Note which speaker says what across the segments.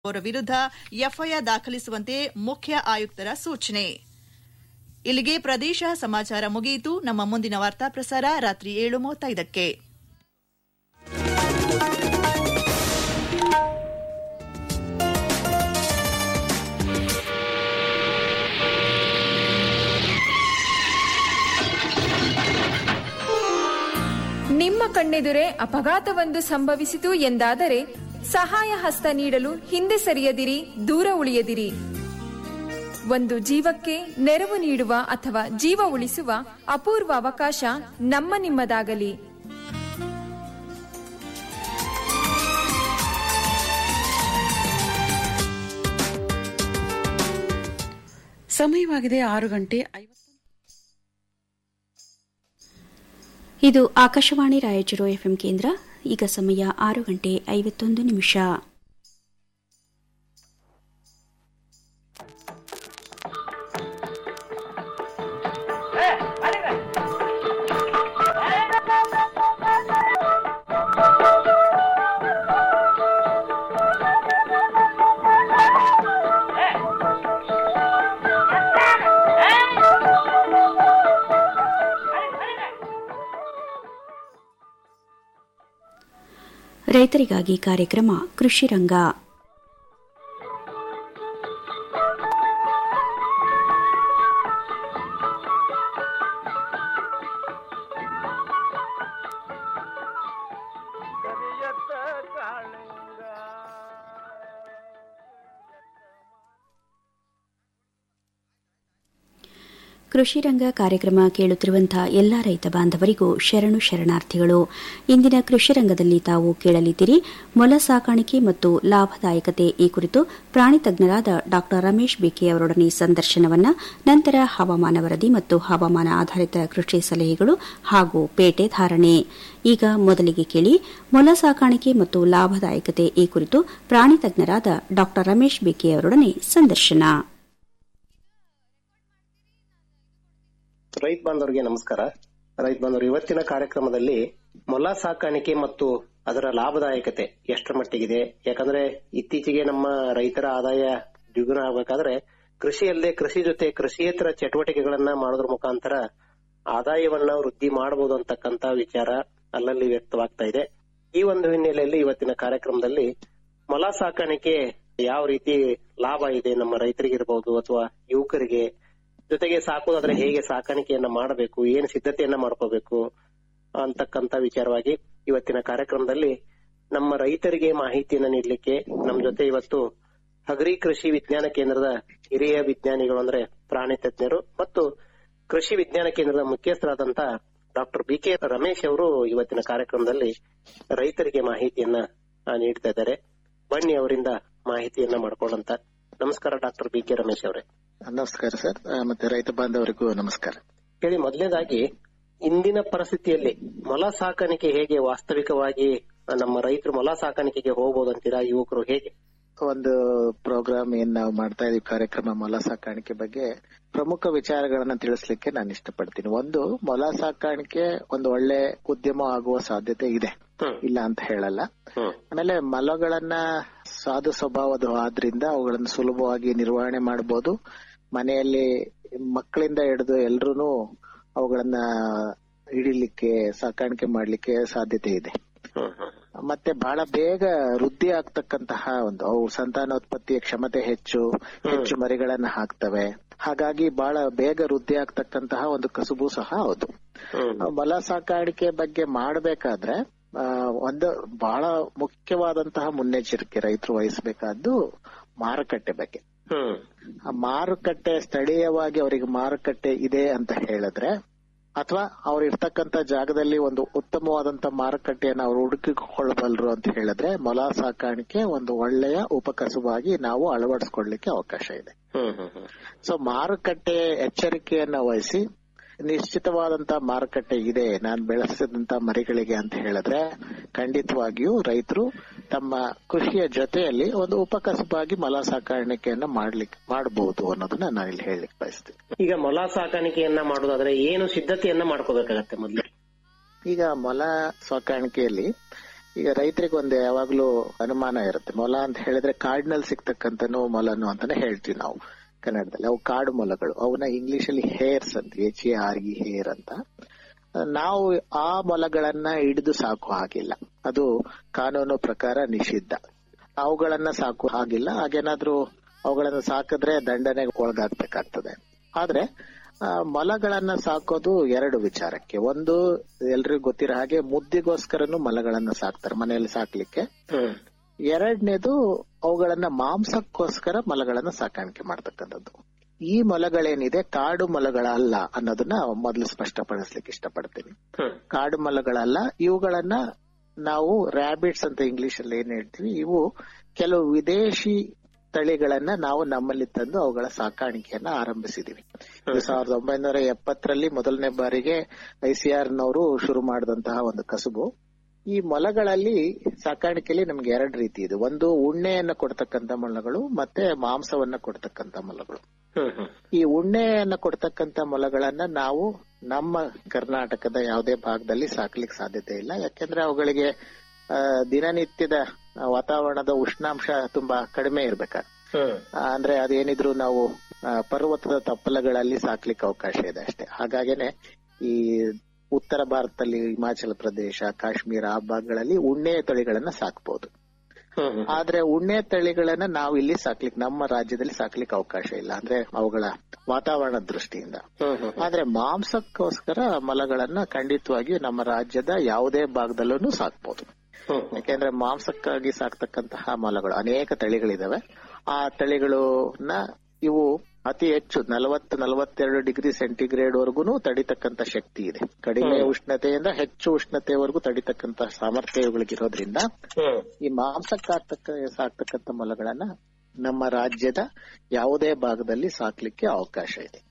Speaker 1: ಅವರ ವಿರುದ್ಧ ಎಫ್ಐಆರ್ ದಾಖಲಿಸುವಂತೆ ಮುಖ್ಯ ಆಯುಕ್ತರ ಸೂಚನೆ ಇಲ್ಲಿಗೆ ಪ್ರದೇಶ ಸಮಾಚಾರ ಮುಗಿಯಿತು ನಮ್ಮ ಮುಂದಿನ ವಾರ್ತಾ ಪ್ರಸಾರ ರಾತ್ರಿ ಏಳು ಮೂವತ್ತೈದಕ್ಕೆ
Speaker 2: ನಿಮ್ಮ ಕಣ್ಣೆದುರೇ ಅಪಘಾತವೊಂದು ಸಂಭವಿಸಿತು ಎಂದಾದರೆ ಸಹಾಯ ಹಸ್ತ ನೀಡಲು ಹಿಂದೆ ಸರಿಯದಿರಿ ದೂರ ಉಳಿಯದಿರಿ ಒಂದು ಜೀವಕ್ಕೆ ನೆರವು ನೀಡುವ ಅಥವಾ ಜೀವ ಉಳಿಸುವ ಅಪೂರ್ವ ಅವಕಾಶ ನಮ್ಮ ನಿಮ್ಮದಾಗಲಿ
Speaker 3: ಸಮಯವಾಗಿದೆ ಆರು ಗಂಟೆ ಐವತ್ತು
Speaker 4: ಇದು ಆಕಾಶವಾಣಿ ರಾಯಚೂರು ಎಫ್ಎಂ ಕೇಂದ್ರ ಈಗ ಸಮಯ ಆರು ಗಂಟೆ ಐವತ್ತೊಂದು ನಿಮಿಷ ರೈತರಿಗಾಗಿ ಕಾರ್ಯಕ್ರಮ ಕೃಷಿ ರಂಗ ಕೃಷಿ ರಂಗ ಕಾರ್ಯಕ್ರಮ ಕೇಳುತ್ತಿರುವಂತಹ ಎಲ್ಲಾ ರೈತ ಬಾಂಧವರಿಗೂ ಶರಣು ಶರಣಾರ್ಥಿಗಳು ಇಂದಿನ ಕೃಷಿ ರಂಗದಲ್ಲಿ ತಾವು ಕೇಳಲಿದ್ದೀರಿ ಮೊಲ ಸಾಕಾಣಿಕೆ ಮತ್ತು ಲಾಭದಾಯಕತೆ ಈ ಕುರಿತು ಪ್ರಾಣಿ ತಜ್ಞರಾದ ಡಾ ರಮೇಶ್ ಬಿಕೆ ಅವರೊಡನೆ ಸಂದರ್ಶನವನ್ನ ನಂತರ ಹವಾಮಾನ ವರದಿ ಮತ್ತು ಹವಾಮಾನ ಆಧಾರಿತ ಕೃಷಿ ಸಲಹೆಗಳು ಹಾಗೂ ಪೇಟೆ ಧಾರಣೆ ಈಗ ಮೊದಲಿಗೆ ಕೇಳಿ ಮೊಲ ಸಾಕಾಣಿಕೆ ಮತ್ತು ಲಾಭದಾಯಕತೆ ಈ ಕುರಿತು ಪ್ರಾಣಿ ತಜ್ಞರಾದ ಡಾ ರಮೇಶ್ ಬಿಕೆ ಅವರೊಡನೆ ಸಂದರ್ಶನ
Speaker 5: ರೈತ ಬಾಂಧವರಿಗೆ ನಮಸ್ಕಾರ ರೈತ ಬಾಂಧವರು ಇವತ್ತಿನ ಕಾರ್ಯಕ್ರಮದಲ್ಲಿ ಮೊಲ ಸಾಕಾಣಿಕೆ ಮತ್ತು ಅದರ ಲಾಭದಾಯಕತೆ ಎಷ್ಟರ ಮಟ್ಟಿಗಿದೆ ಯಾಕಂದ್ರೆ ಇತ್ತೀಚೆಗೆ ನಮ್ಮ ರೈತರ ಆದಾಯ ದ್ವಿಗುಣ ಆಗಬೇಕಾದ್ರೆ ಕೃಷಿಯಲ್ಲದೆ ಕೃಷಿ ಜೊತೆ ಕೃಷಿಯೇತರ ಚಟುವಟಿಕೆಗಳನ್ನ ಮಾಡೋದ್ರ ಮುಖಾಂತರ ಆದಾಯವನ್ನ ವೃದ್ಧಿ ಮಾಡಬಹುದು ಅಂತಕ್ಕಂತ ವಿಚಾರ ಅಲ್ಲಲ್ಲಿ ವ್ಯಕ್ತವಾಗ್ತಾ ಇದೆ ಈ ಒಂದು ಹಿನ್ನೆಲೆಯಲ್ಲಿ ಇವತ್ತಿನ ಕಾರ್ಯಕ್ರಮದಲ್ಲಿ ಮೊಲ ಸಾಕಾಣಿಕೆ ಯಾವ ರೀತಿ ಲಾಭ ಇದೆ ನಮ್ಮ ರೈತರಿಗಿರ್ಬಹುದು ಅಥವಾ ಯುವಕರಿಗೆ ಜೊತೆಗೆ ಸಾಕೋದಾದ್ರೆ ಹೇಗೆ ಸಾಕಾಣಿಕೆಯನ್ನ ಮಾಡಬೇಕು ಏನ್ ಸಿದ್ಧತೆಯನ್ನ ಮಾಡ್ಕೋಬೇಕು ಅಂತಕ್ಕಂತ ವಿಚಾರವಾಗಿ ಇವತ್ತಿನ ಕಾರ್ಯಕ್ರಮದಲ್ಲಿ ನಮ್ಮ ರೈತರಿಗೆ ಮಾಹಿತಿಯನ್ನ ನೀಡಲಿಕ್ಕೆ ನಮ್ಮ ಜೊತೆ ಇವತ್ತು ಹಗರಿ ಕೃಷಿ ವಿಜ್ಞಾನ ಕೇಂದ್ರದ ಹಿರಿಯ ವಿಜ್ಞಾನಿಗಳು ಅಂದ್ರೆ ಪ್ರಾಣಿ ತಜ್ಞರು ಮತ್ತು ಕೃಷಿ ವಿಜ್ಞಾನ ಕೇಂದ್ರದ ಮುಖ್ಯಸ್ಥರಾದಂತ ಡಾಕ್ಟರ್ ಬಿ ಕೆ ರಮೇಶ್ ಅವರು ಇವತ್ತಿನ ಕಾರ್ಯಕ್ರಮದಲ್ಲಿ ರೈತರಿಗೆ ಮಾಹಿತಿಯನ್ನ ಆ, ನೀಡ್ತಾ ಇದ್ದಾರೆ ಬನ್ನಿ ಅವರಿಂದ ಮಾಹಿತಿಯನ್ನ ಮಾಡ್ಕೊಳ್ಳಂತ ನಮಸ್ಕಾರ ಡಾಕ್ಟರ್ ಬಿ ಕೆ ರಮೇಶ್ ಅವರೇ
Speaker 6: ನಮಸ್ಕಾರ ಸರ್ ಆ, ಮತ್ತೆ ರೈತ ಬಾಂಧವರಿಗೂ ನಮಸ್ಕಾರ
Speaker 5: ಹೇಳಿ ಮೊದಲನೇದಾಗಿ ಇಂದಿನ ಪರಿಸ್ಥಿತಿಯಲ್ಲಿ ಮೊಲ ಸಾಕಾಣಿಕೆ ಹೇಗೆ ವಾಸ್ತವಿಕವಾಗಿ ನಮ್ಮ ರೈತರು ಮೊಲ ಸಾಕಾಣಿಕೆಗೆ ಹೋಗ್ಬೋದು ಅಂತೀರಾ ಯುವಕರು ಹೇಗೆ
Speaker 6: ಒಂದು ಪ್ರೋಗ್ರಾಮ್ ಏನ್ ನಾವು ಮಾಡ್ತಾ ಇದೀವಿ ಕಾರ್ಯಕ್ರಮ ಮೊಲ ಸಾಕಾಣಿಕೆ ಬಗ್ಗೆ ಪ್ರಮುಖ ವಿಚಾರಗಳನ್ನ ತಿಳಿಸ್ಲಿಕ್ಕೆ ನಾನು ಇಷ್ಟಪಡ್ತೀನಿ ಒಂದು ಮೊಲ ಸಾಕಾಣಿಕೆ ಒಂದು ಒಳ್ಳೆ ಉದ್ಯಮ ಆಗುವ ಸಾಧ್ಯತೆ ಇದೆ
Speaker 5: ಹ್ಮ್.
Speaker 6: ಇಲ್ಲ ಅಂತ ಹೇಳಲ್ಲ
Speaker 5: ಹ್ಮ್
Speaker 6: ಆಮೇಲೆ ಮೊಲಗಳನ್ನ ಸಾಧು ಸ್ವಭಾವದ ಆದ್ರಿಂದ ಅವುಗಳನ್ನ ಸುಲಭವಾಗಿ ನಿರ್ವಹಣೆ ಮಾಡಬಹುದು ಮನೆಯಲ್ಲಿ ಮಕ್ಕಳಿಂದ ಹಿಡಿದು ಎಲ್ರು ಅವುಗಳನ್ನ ಹಿಡಿಲಿಕ್ಕೆ ಸಾಕಾಣಿಕೆ ಮಾಡ್ಲಿಕ್ಕೆ ಸಾಧ್ಯತೆ ಇದೆ
Speaker 5: ಹ್ಮ್ ಹ್ಮ್
Speaker 6: ಮತ್ತೆ ಬಹಳ ಬೇಗ ವೃದ್ಧಿ ಆಗ್ತಕ್ಕಂತಹ ಒಂದು ಅವು ಸಂತಾನೋತ್ಪತ್ತಿಯ ಕ್ಷಮತೆ ಹೆಚ್ಚು ಹೆಚ್ಚು ಮರಿಗಳನ್ನ ಹಾಕ್ತವೆ ಹಾಗಾಗಿ ಬಹಳ ಬೇಗ ವೃದ್ಧಿ ಆಗ್ತಕ್ಕಂತಹ ಒಂದು ಕಸುಬು ಸಹ ಹೌದು
Speaker 5: ಹ್ಮ್
Speaker 6: ಮೊಲ ಸಾಕಾಣಿಕೆ ಬಗ್ಗೆ ಮಾಡಬೇಕಾದ್ರೆ ಆ, ಒಂದು ಬಹಳ ಮುಖ್ಯವಾದಂತಹ ಮುನ್ನೆಚ್ಚರಿಕೆ ರೈತರು ವಹಿಸಬೇಕಾದ್ದು ಮಾರುಕಟ್ಟೆ ಬಗ್ಗೆ
Speaker 5: ಹ್ಮ್
Speaker 6: ಆ ಮಾರುಕಟ್ಟೆ ಸ್ಥಳೀಯವಾಗಿ ಅವರಿಗೆ ಮಾರುಕಟ್ಟೆ ಇದೆ ಅಂತ ಹೇಳಿದ್ರೆ ಅಥವಾ ಅವ್ರು ಇರ್ತಕ್ಕಂತ ಜಾಗದಲ್ಲಿ ಒಂದು ಉತ್ತಮವಾದಂತ ಮಾರುಕಟ್ಟೆಯನ್ನು ಅವ್ರು ಹುಡುಕಿಕೊಳ್ಳಬಲ್ಲರು ಅಂತ ಹೇಳಿದ್ರೆ ಮೊಲ ಸಾಕಾಣಿಕೆ ಒಂದು ಒಳ್ಳೆಯ ಉಪಕಸುವಾಗಿ ನಾವು ಅಳವಡಿಸ್ಕೊಳ್ಳಿಕ್ಕೆ ಅವಕಾಶ ಇದೆ
Speaker 5: ಹ್ಮ್ ಹ್ಮ್ ಹ್ಮ್
Speaker 6: ಸೊ ಮಾರುಕಟ್ಟೆ ಎಚ್ಚರಿಕೆಯನ್ನ ವಹಿಸಿ ನಿಶ್ಚಿತವಾದಂತ ಮಾರುಕಟ್ಟೆ ಇದೆ ನಾನು ಬೆಳೆಸಿದಂತ ಮರಿಗಳಿಗೆ ಅಂತ ಹೇಳಿದ್ರೆ ಖಂಡಿತವಾಗಿಯೂ ರೈತರು ತಮ್ಮ ಕೃಷಿಯ ಜೊತೆಯಲ್ಲಿ ಒಂದು ಉಪಕಸಬಾಗಿ ಮೊಲ ಸಾಕಾಣಿಕೆಯನ್ನ ಮಾಡ್ಲಿಕ್ಕೆ ಮಾಡಬಹುದು ಅನ್ನೋದನ್ನ ನಾನು ಇಲ್ಲಿ ಹೇಳಲಿಕ್ಕೆ ಬಯಸ್ತೀನಿ
Speaker 5: ಈಗ ಮೊಲ ಸಾಕಾಣಿಕೆಯನ್ನ ಮಾಡೋದಾದ್ರೆ ಏನು ಸಿದ್ಧತೆಯನ್ನ ಮಾಡ್ಕೋಬೇಕಾಗತ್ತೆ ಮೊದ್ಲು
Speaker 6: ಈಗ ಮೊಲ ಸಾಕಾಣಿಕೆಯಲ್ಲಿ ಈಗ ರೈತರಿಗೆ ಒಂದು ಯಾವಾಗ್ಲೂ ಅನುಮಾನ ಇರುತ್ತೆ ಮೊಲ ಅಂತ ಹೇಳಿದ್ರೆ ಕಾಡಿನಲ್ಲಿ ಸಿಗ್ತಕ್ಕಂಥನು ಮೊಲನು ಅಂತಾನೆ ಹೇಳ್ತೀವಿ ನಾವು ಕನ್ನಡದಲ್ಲಿ ಅವು ಕಾಡು ಮೊಲಗಳು ಅವನ್ನ ಇಂಗ್ಲಿಷ್ ಅಲ್ಲಿ ಹೇರ್ಸ್ ಅಂತ H A R E hair ಅಂತ ನಾವು ಆ ಮೊಲಗಳನ್ನ ಹಿಡಿದು ಸಾಕೋ ಹಾಗಿಲ್ಲ ಅದು ಕಾನೂನು ಪ್ರಕಾರ ನಿಷಿದ್ಧ ಅವುಗಳನ್ನ ಸಾಕು ಹಾಗಿಲ್ಲ ಹಾಗೇನಾದ್ರೂ ಅವುಗಳನ್ನ ಸಾಕಿದ್ರೆ ದಂಡನೆಗೆ ಒಳಗಾಗ್ಬೇಕಾಗ್ತದೆ ಆದ್ರೆ ಆ, ಮೊಲಗಳನ್ನ ಸಾಕೋದು ಎರಡು ವಿಚಾರಕ್ಕೆ ಒಂದು ಎಲ್ರಿಗೂ ಗೊತ್ತಿರೋ ಹಾಗೆ ಮುದ್ದಿಗೋಸ್ಕರನು ಮೊಲಗಳನ್ನ ಸಾಕ್ತಾರೆ ಮನೆಯಲ್ಲಿ ಸಾಕ್ಲಿಕ್ಕೆ ಎರಡನೇದು ಅವುಗಳನ್ನ ಮಾಂಸಕ್ಕೋಸ್ಕರ ಮೊಲಗಳನ್ನ ಸಾಕಾಣಿಕೆ ಮಾಡ್ತಕ್ಕಂಥದ್ದು ಈ ಮೊಲಗಳೇನಿದೆ ಕಾಡು ಮೊಲಗಳಲ್ಲ ಅನ್ನೋದನ್ನ ಮೊದಲು ಸ್ಪಷ್ಟಪಡಿಸ್ಲಿಕ್ಕೆ ಇಷ್ಟಪಡ್ತೀನಿ ಕಾಡು ಮೊಲಗಳಲ್ಲ ಇವುಗಳನ್ನ ನಾವು ರ್ಯಾಬಿಟ್ಸ್ ಅಂತ ಇಂಗ್ಲಿಷ್ ಅಲ್ಲಿ ಏನ್ ಹೇಳ್ತೀವಿ ಇವು ಕೆಲವು ವಿದೇಶಿ ತಳಿಗಳನ್ನ ನಾವು ನಮ್ಮಲ್ಲಿ ತಂದು ಅವುಗಳ ಸಾಕಾಣಿಕೆಯನ್ನ ಆರಂಭಿಸಿದೀವಿ ಇದು ಸಾವಿರದ ಒಂಬೈನೂರ ಎಪ್ಪತ್ತರಲ್ಲಿ ಮೊದಲನೇ ಬಾರಿಗೆ ಐಸಿಆರ್ ನವರು ಶುರು ಮಾಡಿದಂತಹ ಒಂದು ಕಸುಬು ಈ ಮೊಲಗಳಲ್ಲಿ ಸಾಕಾಣಿಕೆಯಲ್ಲಿ ನಮ್ಗೆ ಎರಡು ರೀತಿ ಇದೆ ಒಂದು ಉಣ್ಣೆಯನ್ನ ಕೊಡ್ತಕ್ಕಂತ ಮೊಲಗಳು ಮತ್ತೆ ಮಾಂಸವನ್ನ ಕೊಡ್ತಕ್ಕಂತ ಮೊಲಗಳು ಈ ಉಣ್ಣೆಯನ್ನ ಕೊಡ್ತಕ್ಕಂತ ಮೊಲಗಳನ್ನ ನಾವು ನಮ್ಮ ಕರ್ನಾಟಕದ ಯಾವುದೇ ಭಾಗದಲ್ಲಿ ಸಾಕ್ಲಿಕ್ಕೆ ಸಾಧ್ಯತೆ ಇಲ್ಲ ಯಾಕೆಂದ್ರೆ ಅವುಗಳಿಗೆ ಆ, ದಿನನಿತ್ಯದ ಆ, ವಾತಾವರಣದ ಉಷ್ಣಾಂಶ ತುಂಬಾ ಕಡಿಮೆ ಇರ್ಬೇಕಾ ಆ, ಅಂದ್ರೆ ಅದೇನಿದ್ರು ನಾವು ಆ, ಪರ್ವತದ ತಪ್ಪಲಗಳಲ್ಲಿ ಸಾಕ್ಲಿಕ್ಕೆ ಅವಕಾಶ ಇದೆ ಅಷ್ಟೇ ಹಾಗಾಗೇನೆ ಈ ಉತ್ತರ ಭಾರತದಲ್ಲಿ ಹಿಮಾಚಲ ಪ್ರದೇಶ ಕಾಶ್ಮೀರ ಆ ಭಾಗಗಳಲ್ಲಿ ಉಣ್ಣೆ ತಳಿಗಳನ್ನ ಸಾಕ್ಬಹುದು ಆದ್ರೆ ಉಣ್ಣೆ ತಳಿಗಳನ್ನ ನಾವು ಇಲ್ಲಿ ಸಾಕ್ಲಿಕ್ಕೆ ನಮ್ಮ ರಾಜ್ಯದಲ್ಲಿ ಸಾಕ್ಲಿಕ್ಕೆ ಅವಕಾಶ ಇಲ್ಲ ಅಂದ್ರೆ ಅವುಗಳ ವಾತಾವರಣದ ದೃಷ್ಟಿಯಿಂದ ಆದ್ರೆ ಮಾಂಸಕ್ಕೋಸ್ಕರ ಮೊಲಗಳನ್ನ ಖಂಡಿತವಾಗಿಯೂ ನಮ್ಮ ರಾಜ್ಯದ ಯಾವುದೇ ಭಾಗದಲ್ಲೂ ಸಾಕ್ಬಹುದು ಯಾಕೆಂದ್ರೆ ಮಾಂಸಕ್ಕಾಗಿ ಸಾಕ್ತಕ್ಕಂತಹ ಮೊಲಗಳು ಅನೇಕ ತಳಿಗಳಿದಾವೆ ಆ ತಳಿಗಳನ್ನ ಇವು ಅತಿ ಹೆಚ್ಚು ನಲವತ್ತು ನಲವತ್ತೆರಡು ಡಿಗ್ರಿ ಸೆಂಟಿಗ್ರೇಡ್ ವರೆಗೂ ತಡಿತಕ್ಕಂತ ಶಕ್ತಿ ಇದೆ ಕಡಿಮೆ ಉಷ್ಣತೆಯಿಂದ ಹೆಚ್ಚು ಉಷ್ಣತೆವರೆಗೂ ತಡಿತಕ್ಕಂತ ಸಾಮರ್ಥ್ಯ ಇವುಗಳಿಗಿರೋದ್ರಿಂದ ಈ ಮಾಂಸಕ್ಕಾಗ್ತಕ್ಕ ಸಾಕ್ತಕ್ಕಂತ ಮೊಲಗಳನ್ನ ನಮ್ಮ ರಾಜ್ಯದ ಯಾವುದೇ ಭಾಗದಲ್ಲಿ ಸಾಕ್ಲಿಕ್ಕೆ ಅವಕಾಶ ಇದೆ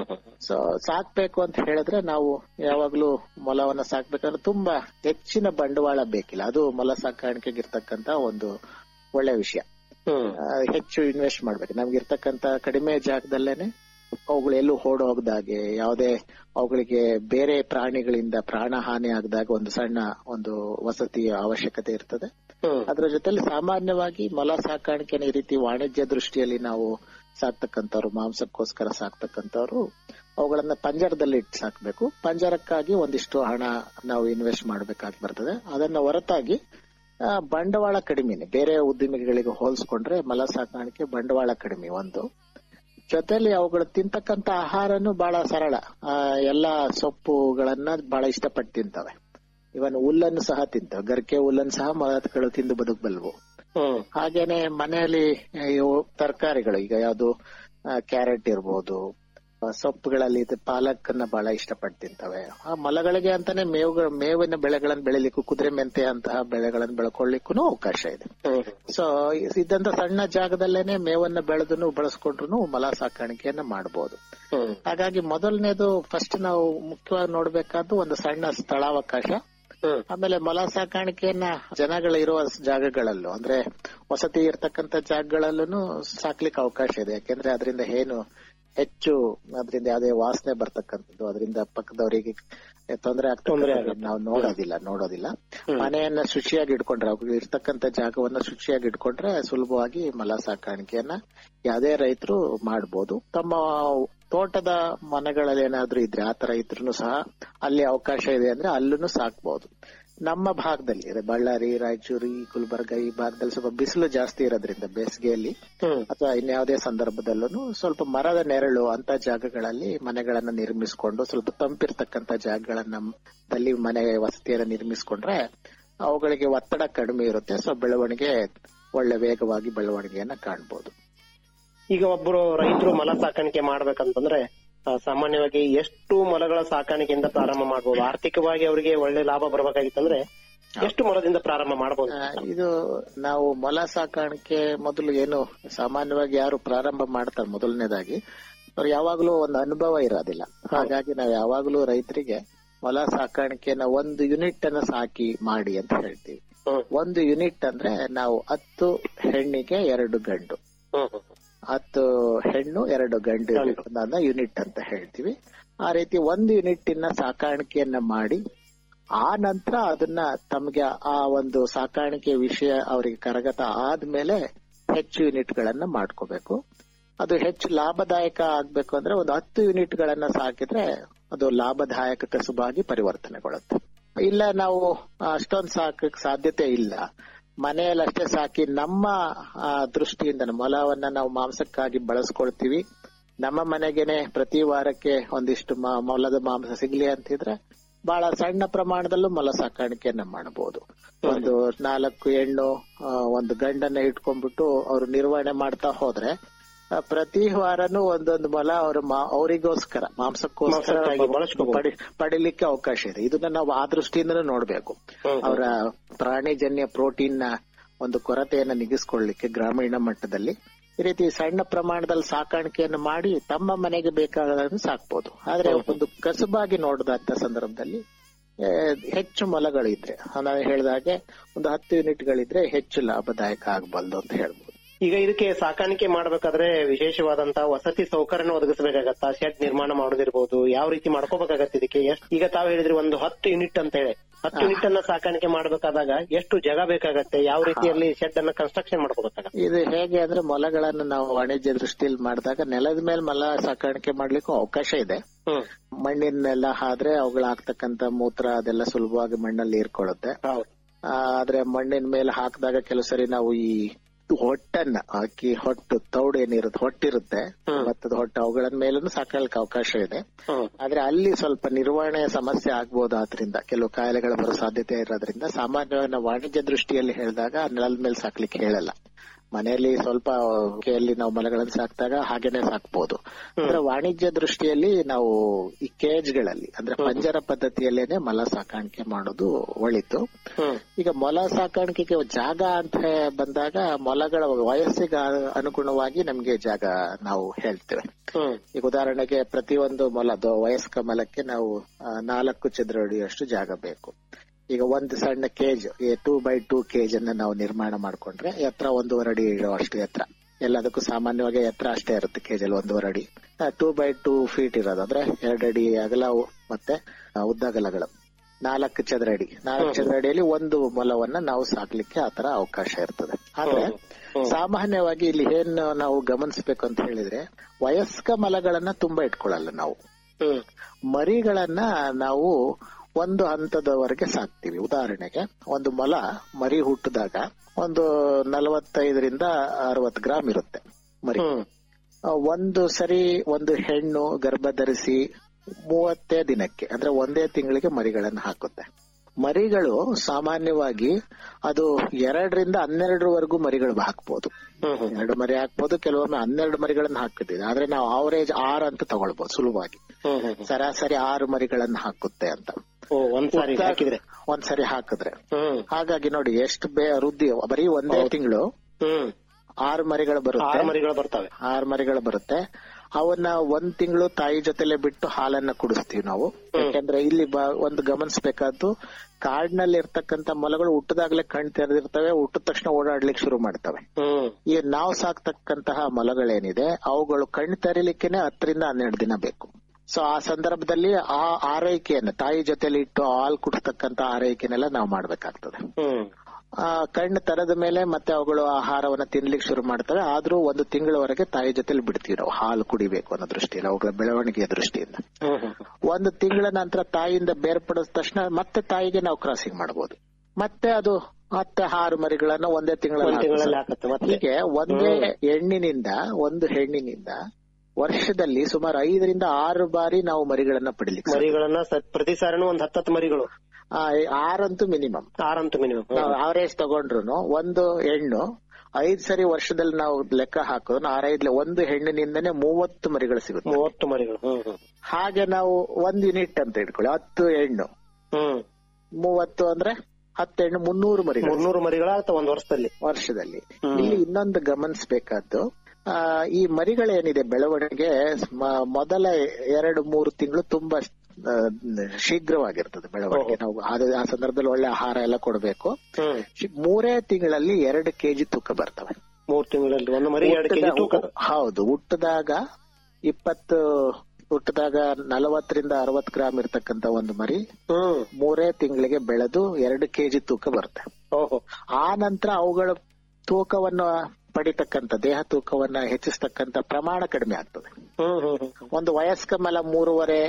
Speaker 6: ಸೊ ಸಾಕ್ಬೇಕು ಅಂತ ಹೇಳಿದ್ರೆ ನಾವು ಯಾವಾಗ್ಲೂ ಮೊಲವನ್ನ ಸಾಕ್ಬೇಕಂದ್ರೆ ತುಂಬಾ ಹೆಚ್ಚಿನ ಬಂಡವಾಳ ಬೇಕಿಲ್ಲ ಅದು ಮೊಲ ಸಾಕಾಣಿಕೆಗೆ ಇರ್ತಕ್ಕಂತ ಒಂದು ಒಳ್ಳೆ ವಿಷಯ ಆ, ಹೆಚ್ಚು ಇನ್ವೆಸ್ಟ್ ಮಾಡ್ಬೇಕು ನಮ್ಗೆ ಇರ್ತಕ್ಕಂತ ಕಡಿಮೆ ಜಾಗದಲ್ಲೇನೆ ಅವುಗಳು ಎಲ್ಲೂ ಓಡ್ ಹೋಗದಾಗೆ ಯಾವುದೇ ಅವುಗಳಿಗೆ ಬೇರೆ ಪ್ರಾಣಿಗಳಿಂದ ಪ್ರಾಣ ಹಾನಿ ಆಗದಾಗ ಒಂದು ಸಣ್ಣ ಒಂದು ವಸತಿಯ ಅವಶ್ಯಕತೆ ಇರ್ತದೆ ಅದ್ರ ಜೊತೆಲಿ ಸಾಮಾನ್ಯವಾಗಿ ಮೊಲ ಸಾಕಾಣಿಕೆನ ಈ ರೀತಿ ವಾಣಿಜ್ಯ ದೃಷ್ಟಿಯಲ್ಲಿ ನಾವು ಸಾಕ್ತಕ್ಕಂಥವ್ರು ಮಾಂಸಕ್ಕೋಸ್ಕರ ಸಾಕ್ತಕ್ಕಂಥವ್ರು ಅವುಗಳನ್ನ ಪಂಜರದಲ್ಲಿ ಇಟ್ಟು ಸಾಕ್ಬೇಕು ಪಂಜರಕ್ಕಾಗಿ ಒಂದಿಷ್ಟು ಹಣ ನಾವು ಇನ್ವೆಸ್ಟ್ ಮಾಡಬೇಕಾಗಿ ಬರ್ತದೆ ಅದನ್ನ ಹೊರತಾಗಿ ಆ, ಬಂಡವಾಳ ಕಡಿಮೆನೆ ಬೇರೆ ಉದ್ದಿಮೆಗಳಿಗೆ ಹೋಲಿಸ್ಕೊಂಡ್ರೆ ಮಲ ಸಾಕಾಣಿಕೆ ಬಂಡವಾಳ ಕಡಿಮೆ ಒಂದು ಜೊತೆಲಿ ಅವುಗಳು ತಿಂತಕ್ಕಂತ ಆಹಾರನು ಬಹಳ ಸರಳ ಆ, ಎಲ್ಲಾ ಸೊಪ್ಪುಗಳನ್ನ ಬಹಳ ಇಷ್ಟಪಟ್ಟು ತಿಂತವೆ ಇವನ್ ಹುಲ್ಲನ್ನು ಸಹ ತಿಂತವೆ ಗರ್ಕೆ ಹುಲ್ಲನ್ನು ಸಹ ಮೊಲಗಳು ತಿಂದು ಬದುಕಬಲ್ವು ಹಾಗೇನೆ ಮನೆಯಲ್ಲಿ ಇವು ತರಕಾರಿಗಳು ಈಗ ಯಾವ್ದು ಕ್ಯಾರೆಟ್ ಇರ್ಬೋದು ಆ, ಸೊಪ್ಪುಗಳಲ್ಲಿ ಇದು ಪಾಲಕನ್ನ ಬಹಳ ಇಷ್ಟಪಟ್ಟು ತಿಂತವೆ ಆ ಮಲಗಳಿಗೆ ಅಂತಾನೆ ಮೇವುಗಳ ಮೇವಿನ ಬೆಳೆಗಳನ್ನು ಬೆಳಿಲಿಕ್ಕೂ ಕುದುರೆ ಮೆಂತೆ ಅಂತಹ ಬೆಳೆಗಳನ್ನು ಬೆಳ್ಕೊಳ್ಳಿಕ್ಕೂ ಅವಕಾಶ ಇದೆ ಸೊ ಇದ್ದಂತ ಸಣ್ಣ ಜಾಗದಲ್ಲೇನೆ ಮೇವನ್ನ ಬೆಳೆದು ಬಳಸ್ಕೊಂಡ್ರು ಮಲ ಸಾಕಾಣಿಕೆಯನ್ನ ಮಾಡಬಹುದು ಹಾಗಾಗಿ ಮೊದಲನೇದು ಫಸ್ಟ್ ನಾವು ಮುಖ್ಯವಾಗಿ ನೋಡ್ಬೇಕಾದ್ದು ಒಂದು ಸಣ್ಣ ಸ್ಥಳಾವಕಾಶ ಆಮೇಲೆ ಮೊಲ ಸಾಕಾಣಿಕೆಯನ್ನ ಜನಗಳು ಇರುವ ಜಾಗಗಳಲ್ಲೂ ಅಂದ್ರೆ ವಸತಿ ಇರ್ತಕ್ಕಂತ ಜಾಗಗಳಲ್ಲೂ ಸಾಕ್ಲಿಕ್ಕೆ ಅವಕಾಶ ಇದೆ ಯಾಕೆಂದ್ರೆ ಅದರಿಂದ ಏನು ಹೆಚ್ಚು ಅದರಿಂದ ಯಾವುದೇ ವಾಸನೆ ಬರ್ತಕ್ಕಂಥದ್ದು ಅದರಿಂದ ಪಕ್ಕದವರಿಗೆ ತೊಂದರೆ ಆಗ್ತದೆ ನಾವು ನೋಡೋದಿಲ್ಲ ನೋಡೋದಿಲ್ಲ ಮನೆಯನ್ನ ಶುಚಿಯಾಗಿ ಇಟ್ಕೊಂಡ್ರೆ ಅವ್ರಿಗೆ ಇರ್ತಕ್ಕಂತ ಜಾಗವನ್ನ ಶುಚಿಯಾಗಿ ಇಟ್ಕೊಂಡ್ರೆ ಸುಲಭವಾಗಿ ಮಲ ಸಾಕಾಣಿಕೆಯನ್ನ ಯಾವುದೇ ರೈತರು ಮಾಡಬಹುದು ತಮ್ಮ ತೋಟದ ಮನೆಗಳಲ್ಲಿ ಏನಾದ್ರೂ ಇದ್ರೆ ಆತರ ಇದ್ರೂ ಸಹ ಅಲ್ಲಿ ಅವಕಾಶ ಇದೆ ಅಂದ್ರೆ ಅಲ್ಲೂ ಸಾಕ್ಬಹುದು ನಮ್ಮ ಭಾಗದಲ್ಲಿ ಅಂದ್ರೆ ಬಳ್ಳಾರಿ ರಾಯಚೂರು ಈ ಗುಲ್ಬರ್ಗ ಈ ಭಾಗದಲ್ಲಿ ಸ್ವಲ್ಪ ಬಿಸಿಲು ಜಾಸ್ತಿ ಇರೋದ್ರಿಂದ ಬೇಸಿಗೆಯಲ್ಲಿ ಅಥವಾ ಇನ್ಯಾವುದೇ ಸಂದರ್ಭದಲ್ಲೂ ಸ್ವಲ್ಪ ಮರದ ನೆರಳು ಅಂತ ಜಾಗಗಳಲ್ಲಿ ಮನೆಗಳನ್ನ ನಿರ್ಮಿಸಿಕೊಂಡು ಸ್ವಲ್ಪ ತಂಪಿರ್ತಕ್ಕಂತ ಜಾಗಗಳನ್ನ ದಲ್ಲಿ ಮನೆ ವಸತಿಯನ್ನ ನಿರ್ಮಿಸಿಕೊಂಡ್ರೆ ಅವುಗಳಿಗೆ ಒತ್ತಡ ಕಡಿಮೆ ಇರುತ್ತೆ ಸೊ ಬೆಳವಣಿಗೆ ಒಳ್ಳೆ ವೇಗವಾಗಿ ಬೆಳವಣಿಗೆಯನ್ನ ಕಾಣಬಹುದು
Speaker 5: ಈಗ ಒಬ್ಬರು ರೈತರು ಮಲ ಸಾಕಾಣಿಕೆ ಮಾಡ್ಬೇಕಂತಂದ್ರೆ ಆ, ಸಾಮಾನ್ಯವಾಗಿ ಎಷ್ಟು ಮೊಲಗಳ ಸಾಕಾಣಿಕೆಯಿಂದ ಪ್ರಾರಂಭ ಮಾಡಬಹುದು ಆರ್ಥಿಕವಾಗಿ ಅವರಿಗೆ ಒಳ್ಳೆ ಲಾಭ ಬರ್ಬೇಕಾಗಿತ್ತಂದ್ರೆ ಎಷ್ಟು ಮೊಲದಿಂದ ಪ್ರಾರಂಭ ಮಾಡಬಹುದು
Speaker 6: ಆ, ಇದು ನಾವು ಮೊಲ ಸಾಕಾಣಿಕೆ ಮೊದಲು ಏನು ಸಾಮಾನ್ಯವಾಗಿ ಯಾರು ಪ್ರಾರಂಭ ಮಾಡ್ತಾರೆ ಮೊದಲನೇದಾಗಿ ಅವ್ರು ಯಾವಾಗ್ಲೂ ಒಂದು ಅನುಭವ ಇರೋದಿಲ್ಲ ಹಾಗಾಗಿ ನಾವು ಯಾವಾಗ್ಲೂ ರೈತರಿಗೆ ಮೊಲ ಸಾಕಾಣಿಕೆನ ಒಂದು ಯೂನಿಟ್ ಅನ್ನ ಸಾಕಿ ಮಾಡಿ ಅಂತ ಹೇಳ್ತೀವಿ ಒಂದು ಯೂನಿಟ್ ಅಂದ್ರೆ ನಾವು ಹತ್ತು ಹೆಣ್ಣಿಗೆ ಎರಡು ಗಂಡು ಹತ್ತು ಹೆಣ್ಣು ಎರಡು ಗಂಡು ಯೂನಿಟ್ ಅಂತ ಹೇಳ್ತೀವಿ ಆ ರೀತಿ ಒಂದು ಯೂನಿಟ್ ಇನ್ನ ಸಾಕಾಣಿಕೆಯನ್ನ ಮಾಡಿ ಆ ನಂತರ ಅದನ್ನ ತಮಗೆ ಆ ಒಂದು ಸಾಕಾಣಿಕೆ ವಿಷಯ ಅವರಿಗೆ ಕರಗತ ಆದ್ಮೇಲೆ ಹೆಚ್ಚು ಯೂನಿಟ್ ಗಳನ್ನ ಮಾಡ್ಕೋಬೇಕು ಅದು ಹೆಚ್ಚು ಲಾಭದಾಯಕ ಆಗ್ಬೇಕು ಅಂದ್ರೆ ಒಂದು ಹತ್ತು ಯೂನಿಟ್ ಗಳನ್ನ ಸಾಕಿದ್ರೆ ಅದು ಲಾಭದಾಯಕ ಕಸುಬಾಗಿ ಪರಿವರ್ತನೆಗೊಳ್ಳುತ್ತೆ ಇಲ್ಲ ನಾವು ಅಷ್ಟೊಂದು ಸಾಕಕ್ ಸಾಧ್ಯತೆ ಇಲ್ಲ ಮನೆಯಲ್ಲಿ ಅಷ್ಟೇ ಸಾಕಿ ನಮ್ಮ ಆ, ದೃಷ್ಟಿಯಿಂದ ಮೊಲವನ್ನ ನಾವು ಮಾಂಸಕ್ಕಾಗಿ ಬಳಸ್ಕೊಳ್ತೀವಿ ನಮ್ಮ ಮನೆಗೆನೆ ಪ್ರತಿ ವಾರಕ್ಕೆ ಒಂದಿಷ್ಟು ಮ- ಮೊಲದ ಮಾಂಸ ಸಿಗ್ಲಿ ಅಂತಿದ್ರೆ ಬಹಳ ಸಣ್ಣ ಪ್ರಮಾಣದಲ್ಲೂ ಮೊಲ ಸಾಕಾಣಿಕೆಯನ್ನ ಮಾಡಬಹುದು ಒಂದು ನಾಲ್ಕು ಹೆಣ್ಣು ಆ, ಒಂದು ಗಂಡನ್ನ ಇಟ್ಕೊಂಡ್ಬಿಟ್ಟು ಅವರು ನಿರ್ವಹಣೆ ಮಾಡ್ತಾ ಹೋದ್ರೆ ಆ, ಪ್ರತಿ ವಾರನೂ ಒಂದೊಂದು ಮೊಲ ಅವ್ರ ಮಾ- ಅವರಿಗೋಸ್ಕರ ಮಾಂಸಕ್ಕೋಸ್ಕರ
Speaker 5: ಮಾಂಸಕ್ಕಾಗಿ ಬಳಸ್ಕೋಬಹುದು.
Speaker 6: ಪಡಿ- ಪಡಿಲಿಕ್ಕೆ ಅವಕಾಶ ಇದೆ ಇದನ್ನ ನಾವು ಆ ದೃಷ್ಟಿಯಿಂದನೂ ನೋಡ್ಬೇಕು ಅವರ ಪ್ರಾಣಿಜನ್ಯ ಪ್ರೋಟೀನ್ ನ ಒಂದು ಕೊರತೆಯನ್ನ ನಿಗಿಸ್ಕೊಳ್ಳಿಕ್ಕೆ ಗ್ರಾಮೀಣ ಮಟ್ಟದಲ್ಲಿ ಈ ರೀತಿ ಸಣ್ಣ ಪ್ರಮಾಣದಲ್ಲಿ ಸಾಕಾಣಿಕೆಯನ್ನು ಮಾಡಿ ತಮ್ಮ ಮನೆಗೆ ಬೇಕಾದನ್ನು ಸಾಕ್ಬೋದು ಆದ್ರೆ ಒಂದು ಕಸುಬಾಗಿ ನೋಡಿದಂತ ಸಂದರ್ಭದಲ್ಲಿ ಆ, ಹೆಚ್ಚು ಮೊಲಗಳಿದ್ರೆ ನಾನು ಹೇಳಿದ ಹಾಗೆ ಒಂದು ಹತ್ತು ಯೂನಿಟ್ಗಳಿದ್ರೆ ಹೆಚ್ಚು ಲಾಭದಾಯಕ ಆಗಬಲ್ದು ಅಂತ ಹೇಳ್ಬೋದು
Speaker 5: ಈಗ ಇದಕ್ಕೆ ಸಾಕಾಣಿಕೆ ಮಾಡ್ಬೇಕಾದ್ರೆ ವಿಶೇಷವಾದಂತಹ ವಸತಿ ಸೌಕರ್ಯನ ಒದಗಿಸಬೇಕಾಗತ್ತಾ ಶೆಡ್ ನಿರ್ಮಾಣ ಮಾಡೋದಿರ್ಬೋದು ಯಾವ ರೀತಿ ಮಾಡ್ಕೋಬೇಕಾಗತ್ತೆ ಇದಕ್ಕೆ ಎಷ್ಟ್- ಈಗ ತಾವು ಹೇಳಿದ್ರಿ ಒಂದು ಹತ್ತು ಯೂನಿಟ್ ಅಂತ ಹೇಳಿ ಹತ್ತು ಯೂನಿಟ್ ಅನ್ನ ಸಾಕಾಣಿಕೆ ಮಾಡ್ಬೇಕಾದಾಗ ಎಷ್ಟು ಜಾಗ ಬೇಕಾಗತ್ತೆ ಯಾವ ರೀತಿಯಲ್ಲಿ ಶೆಡ್ ಅನ್ನ ಕನ್ಸ್ಟ್ರಕ್ಷನ್ ಮಾಡ್ಕೋಬೇಕಾಗತ್ತೆ
Speaker 6: ಇದು ಹೇಗೆ ಅಂದ್ರೆ ಮೊಲಗಳನ್ನು ನಾವು ವಾಣಿಜ್ಯ ದೃಷ್ಟಿಯಲ್ಲಿ ಮಾಡಿದಾಗ ನೆಲದ ಮೇಲೆ ಮೊಲ ಸಾಕಾಣಿಕೆ ಮಾಡ್ಲಿಕ್ಕೂ ಅವಕಾಶ ಇದೆ
Speaker 5: ಹ್ಮ್
Speaker 6: ಮಣ್ಣಿನ ನೆಲ ಆದ್ರೆ ಅವುಗಳಾಗ್ತಕ್ಕಂತ ಮೂತ್ರ ಅದೆಲ್ಲ ಸುಲಭವಾಗಿ ಮಣ್ಣಲ್ಲಿ ಹೀರ್ಕೊಳ್ಳುತ್ತೆ
Speaker 5: ಹೌದು
Speaker 6: ಆ, ಆದ್ರೆ ಮಣ್ಣಿನ ಮೇಲೆ ಹಾಕಿದಾಗ ಕೆಲವು ಸರಿ ನಾವು ಈ ಹೊಟ್ಟನ್ನ ಅಕ್ಕಿ ಹೊಟ್ಟು ತೌಡು ಏನಿರುತ್ತೆ ಹೊಟ್ಟಿರುತ್ತೆ ಭತ್ತದ ಹೊಟ್ಟು ಅವುಗಳ ಮೇಲೂ ಸಾಕಲಿಕ್ಕೆ ಅವಕಾಶ ಇದೆ
Speaker 5: ಹ್ಮ್
Speaker 6: ಆದ್ರೆ ಅಲ್ಲಿ ಸ್ವಲ್ಪ ನಿರ್ವಹಣೆ ಸಮಸ್ಯೆ ಆಗ್ಬೋದು ಆದ್ರಿಂದ ಕೆಲವು ಕಾಯಿಲೆಗಳು ಬರೋ ಸಾಧ್ಯತೆ ಇರೋದ್ರಿಂದ ಸಾಮಾನ್ಯವಾಗಿ ನಾವು ವಾಣಿಜ್ಯ ದೃಷ್ಟಿಯಲ್ಲಿ ಹೇಳಿದಾಗ ನೆಲದ ಮೇಲೆ ಸಾಕ್ಲಿಕ್ಕೆ ಹೇಳಲ್ಲ ಮನೆಯಲ್ಲಿ ಸ್ವಲ್ಪ ಕೆಯಲ್ಲಿ ನಾವು ಮಲಗಳನ್ನು ಸಾಕಿದಾಗ ಹಾಗೇನೆ ಸಾಕ್ಬೋದು ಅಂದ್ರೆ ವಾಣಿಜ್ಯ ದೃಷ್ಟಿಯಲ್ಲಿ ನಾವು ಈ ಕೇಜ್ಗಳಲ್ಲಿ ಅಂದ್ರೆ ಪಂಜರ ಪದ್ಧತಿಯಲ್ಲೇನೆ ಮಲ ಸಾಕಾಣಿಕೆ ಮಾಡೋದು ಒಳಿತು
Speaker 5: ಹ್ಮ್
Speaker 6: ಈಗ ಮೊಲ ಸಾಕಾಣಿಕೆಗೆ ಜಾಗ ಅಂತ ಬಂದಾಗ ಮೊಲಗಳ ವಯಸ್ಸಿಗೆ ಅನುಗುಣವಾಗಿ ನಮ್ಗೆ ಜಾಗ ನಾವು ಹೇಳ್ತೇವೆ
Speaker 5: ಹ್ಮ್
Speaker 6: ಈಗ ಉದಾಹರಣೆಗೆ ಪ್ರತಿಯೊಂದು ಮೊಲದ ವಯಸ್ಕ ಮೊಲಕ್ಕೆ ನಾವು ಆ, ನಾಲ್ಕು ಚದರ ಅಡಿಯಷ್ಟು ಜಾಗ ಬೇಕು ಈಗ ಒಂದು ಸಣ್ಣ cage two by two cage ಅನ್ನ ನಾವು ನಿರ್ಮಾಣ ಮಾಡ್ಕೊಂಡ್ರೆ ಎತ್ತರ ಒಂದೂವರೆ ಅಡಿ ಇರುವಷ್ಟು ಎತ್ತರ ಎಲ್ಲದಕ್ಕೂ ಸಾಮಾನ್ಯವಾಗಿ ಎತ್ತರ ಅಷ್ಟೇ ಇರುತ್ತೆ ಕೇಜ್ ಅಲ್ಲಿ ಒಂದೂವರೆ ಅಡಿ ಟೂ ಬೈ ಟೂ ಫೀಟ್ ಇರೋದು ಅಂದ್ರೆ ಎರಡು ಅಡಿ ಅಗಲವು ಮತ್ತೆ ಆ, ಉದ್ದಗಲಗಳು ನಾಲ್ಕು ಚದರ ಅಡಿ ನಾಲ್ಕು ಚದರ ಅಡಿಯಲ್ಲಿ ಒಂದು ಮೊಲವನ್ನ ನಾವು ಸಾಕ್ಲಿಕ್ಕೆ ಆತರ ಅವಕಾಶ ಇರ್ತದೆ ಆದ್ರೆ ಸಾಮಾನ್ಯವಾಗಿ ಇಲ್ಲಿ ಏನ್ ನಾವು ಗಮನಿಸಬೇಕು ಅಂತ ಹೇಳಿದ್ರೆ ವಯಸ್ಕ ಮಲಗಳನ್ನ ತುಂಬಾ ಇಟ್ಕೊಳ್ಳಲ್ಲ ನಾವು
Speaker 5: ಹ್ಮ್
Speaker 6: ಮರಿಗಳನ್ನ ನಾವು ಒಂದು ಹಂತದವರೆಗೆ ಸಾಕ್ತಿವಿ ಉದಾಹರಣೆಗೆ ಒಂದು ಮೊಲ ಮರಿ ಹುಟ್ಟಿದಾಗ ಒಂದು ನಲವತ್ತೈದರಿಂದ ಅರವತ್ತು ಗ್ರಾಮ್ ಇರುತ್ತೆ ಮರಿ
Speaker 5: ಹ್ಮ್
Speaker 6: ಆ, ಒಂದು ಸರಿ ಒಂದು ಹೆಣ್ಣು ಗರ್ಭ ಧರಿಸಿ ಮೂವತ್ತೇ ದಿನಕ್ಕೆ ಅಂದ್ರೆ ಒಂದೇ ತಿಂಗಳಿಗೆ ಮರಿಗಳನ್ನು ಹಾಕುತ್ತೆ ಮರಿಗಳು ಸಾಮಾನ್ಯವಾಗಿ ಅದು ಎರಡರಿಂದ ಹನ್ನೆರಡರವರೆಗೂ ಮರಿಗಳು ಹಾಕ್ಬೋದು
Speaker 5: ಹ್ಮ್ ಹ್ಮ್
Speaker 6: ಎರಡು ಮರಿ ಹಾಕ್ಬೋದು ಕೆಲವೊಮ್ಮೆ ಹನ್ನೆರಡು ಮರಿಗಳನ್ನ ಹಾಕ್ತಿದ್ದೀವಿ ಆದ್ರೆ ನಾವು ಅವರೇಜ್ ಆರು ಅಂತ ತಗೊಳ್ಬಹುದು ಸುಲಭವಾಗಿ
Speaker 5: ಹ್ಮ್ ಹ್ಮ್
Speaker 6: ಸರಾಸರಿ ಆರು ಮರಿಗಳನ್ನ ಹಾಕುತ್ತೆ ಅಂತ
Speaker 5: ಓ ಒಂದ್ ಸಾರಿ ಹಾಕಿದ್ರೆ
Speaker 6: ಒಂದ್ಸರಿ ಹಾಕಿದ್ರೆ
Speaker 5: ಹ್ಮ್
Speaker 6: ಹಾಗಾಗಿ ನೋಡಿ ಎಷ್ಟು ಬೇ ವೃದ್ಧಿ ಬರೀ ಒಂದೇ ತಿಂಗಳು
Speaker 5: ಹ್ಮ್
Speaker 6: ಆರು ಮರಿಗಳು ಬರುತ್ತೆ
Speaker 5: ಆರು ಮರಿಗಳು ಬರ್ತವೆ
Speaker 6: ಆರು ಮರಿಗಳು ಬರುತ್ತೆ ಅವನ್ನ ಒಂದ್ ತಿಂಗಳು ತಾಯಿ ಜೊತೆಲೆ ಬಿಟ್ಟು ಹಾಲನ್ನ ಕುಡಿಸ್ತೀವಿ ನಾವು ಯಾಕಂದ್ರೆ ಇಲ್ಲಿ ಬ- ಒಂದು ಗಮನಿಸಬೇಕಾದ್ದು ಕಾಡಿನಲ್ಲಿ ಇರ್ತಕ್ಕಂತ ಮೊಲಗಳು ಹುಟ್ಟದಾಗ್ಲೇ ಕಣ್ ತೆರೆದಿರ್ತವೆ ಹುಟ್ಟಿದ ತಕ್ಷಣ ಓಡಾಡ್ಲಿಕ್ಕೆ ಶುರು ಮಾಡ್ತವೆ
Speaker 5: ಹ್ಮ್
Speaker 6: ಈ ನಾವು ಸಾಕ್ತಕ್ಕಂತಹ ಮೊಲಗಳೇನಿದೆ ಅವುಗಳು ಕಣ್ಣು ತೆರಿಲಿಕ್ಕೆನೆ ಹತ್ತರಿಂದ ಹನ್ನೆರಡು ದಿನ ಬೇಕು ಸೊ ಆ ಸಂದರ್ಭದಲ್ಲಿ ಆ ಆರೈಕೆಯನ್ನು ತಾಯಿ ಜೊತೆಲಿ ಇಟ್ಟು ಹಾಲು ಕುಡಿಸ್ತಕ್ಕಂತ ಆರೈಕೆನೆಲ್ಲ ನಾವು ಮಾಡ್ಬೇಕಾಗ್ತದೆ
Speaker 5: ಹ್ಮ್
Speaker 6: ಆ ಕಣ್ಣು ತೆರೆದ ಮೇಲೆ ಮತ್ತೆ ಅವುಗಳು ಆಹಾರವನ್ನ ತಿನ್ಲಿಕ್ಕೆ ಶುರು ಮಾಡ್ತವೆ ಆದ್ರೂ ಒಂದು ತಿಂಗಳವರೆಗೆ ತಾಯಿ ಜೊತೆಲಿ ಬಿಡ್ತೀವಿ ನಾವು ಹಾಲು ಕುಡಿಬೇಕು ಅನ್ನೋ ದೃಷ್ಟಿಯಿಂದ ಅವುಗಳ ಬೆಳವಣಿಗೆಯ ದೃಷ್ಟಿಯಿಂದ
Speaker 5: ಹ್ಮ್ ಹ್ಮ್
Speaker 6: ಒಂದು ತಿಂಗಳ ನಂತರ ತಾಯಿಯಿಂದ ಬೇರ್ಪಡಿದ ತಕ್ಷಣ ಮತ್ತೆ ತಾಯಿಗೆ ನಾವು ಕ್ರಾಸಿಂಗ್ ಮಾಡಬಹುದು ಮತ್ತೆ ಅದು ಮತ್ತೆ ಆರು ಮರಿಗಳನ್ನ ಒಂದೇ
Speaker 5: ಒಂದ್ ತಿಂಗಳಲ್ಲಿ
Speaker 6: ತಿಂಗಳಲ್ಲಿ
Speaker 5: ಹಾಕತ್ತೆ ಮತ್ತೆ
Speaker 6: ಹೀಗೆ ಒಂದೇ ಹೆಣ್ಣಿನಿಂದ ಒಂದು ಹೆಣ್ಣಿನಿಂದ ವರ್ಷದಲ್ಲಿ ಸುಮಾರು ಐದರಿಂದ ಆರು ಬಾರಿ ನಾವು ಮರಿಗಳನ್ನ ಪಡಿಲಿಕ್ಕೆ ಸಾಧ್ಯ.
Speaker 5: ಮರಿಗಳನ್ನ ಸ- ಪ್ರತಿ ಸಾರಿನೂ ಒಂದ್ ಹತ್ತತ್ತು ಮರಿಗಳು
Speaker 6: ಆ, ಆರಂತೂ ಮಿನಿಮಮ್
Speaker 5: ಆರಂತು ಮಿನಿಮಮ್
Speaker 6: ನಾವು ಅವರೇಜ್ ತಗೊಂಡ್ರು ಒಂದು ಹೆಣ್ಣು ಐದ್ ಸರಿ ವರ್ಷದಲ್ಲಿ ನಾವು ಲೆಕ್ಕ ಹಾಕೋದು ಆರೈದ್ಲೆ ಒಂದು ಹೆಣ್ಣಿನಿಂದನೇ ಮೂವತ್ತು ಮರಿಗಳು ಸಿಗುತ್ತೆ
Speaker 5: ಮೂವತ್ತು ಮರಿಗಳು ಹ್ಮ್ ಹ್ಮ್
Speaker 6: ಹಾಗೆ ನಾವು ಒಂದ್ ಯೂನಿಟ್ ಅಂತ ಇಟ್ಕೊಳ್ಳಿ ಹತ್ತು ಹೆಣ್ಣು
Speaker 5: ಹ್ಮ್
Speaker 6: ಮೂವತ್ತು ಅಂದ್ರೆ ಹತ್ತು ಹೆಣ್ಣು ಮುನ್ನೂರು ಮರಿಗಳು
Speaker 5: ಮುನ್ನೂರು ಮರಿಗಳಾಗ್ತಾವ ಒಂದ್ ವರ್ಷದಲ್ಲಿ
Speaker 6: ವರ್ಷದಲ್ಲಿ
Speaker 5: ಹ್ಮ್.
Speaker 6: ಇಲ್ಲಿ ಇನ್ನೊಂದು ಗಮನಿಸಬೇಕಾದ್ದು ಆ, ಈ ಮರಿಗಳೇನಿದೆ ಬೆಳವಣಿಗೆ ಮ- ಮೊದಲ ಎರಡು ಮೂರು ತಿಂಗಳು ತುಂಬಾ ಆ, ಶೀಘ್ರವಾಗಿರ್ತದೆ ಬೆಳವಣಿಗೆ ನಾವು ಅದು ಆ ಸಂದರ್ಭದಲ್ಲಿ ಒಳ್ಳೆ ಆಹಾರ ಎಲ್ಲ ಕೊಡಬೇಕು
Speaker 5: ಹ್ಮ್
Speaker 6: ಶಿ- ಮೂರೇ ತಿಂಗಳಲ್ಲಿ ಎರಡು ಕೆಜಿ ತೂಕ ಬರ್ತವೆ
Speaker 5: ಮೂರ್ ತಿಂಗಳಲ್ಲಿ ಒಂದು ಮರಿ ಎರಡು ಕೆಜಿ ತೂಕ
Speaker 6: ಹೌದು ಹುಟ್ಟದಾಗ ಇಪ್ಪತ್ತು ಹುಟ್ಟಿದಾಗ ನಲವತ್ತರಿಂದ ಅರವತ್ ಗ್ರಾಮ್ ಇರ್ತಕ್ಕಂತ ಒಂದು ಮರಿ
Speaker 5: ಹ್ಮ್
Speaker 6: ಮೂರೇ ತಿಂಗಳಿಗೆ ಬೆಳೆದು ಎರಡು ಕೆಜಿ ತೂಕ ಬರುತ್ತೆ
Speaker 5: ಓಹೋ
Speaker 6: ಆ ನಂತರ ಅವುಗಳ ತೂಕವನ್ನು ಪಡಿತಕ್ಕಂತ ದೇಹ ತೂಕವನ್ನ ಹೆಚ್ಚಿಸ್ತಕ್ಕಂತ ಪ್ರಮಾಣ ಕಡಿಮೆ ಆಗ್ತದೆ
Speaker 5: ಹ್ಮ್ ಹ್ಮ್ ಹ್ಮ್
Speaker 6: ಒಂದು ವಯಸ್ಕ ಮಲ ಮೂರುವರೆ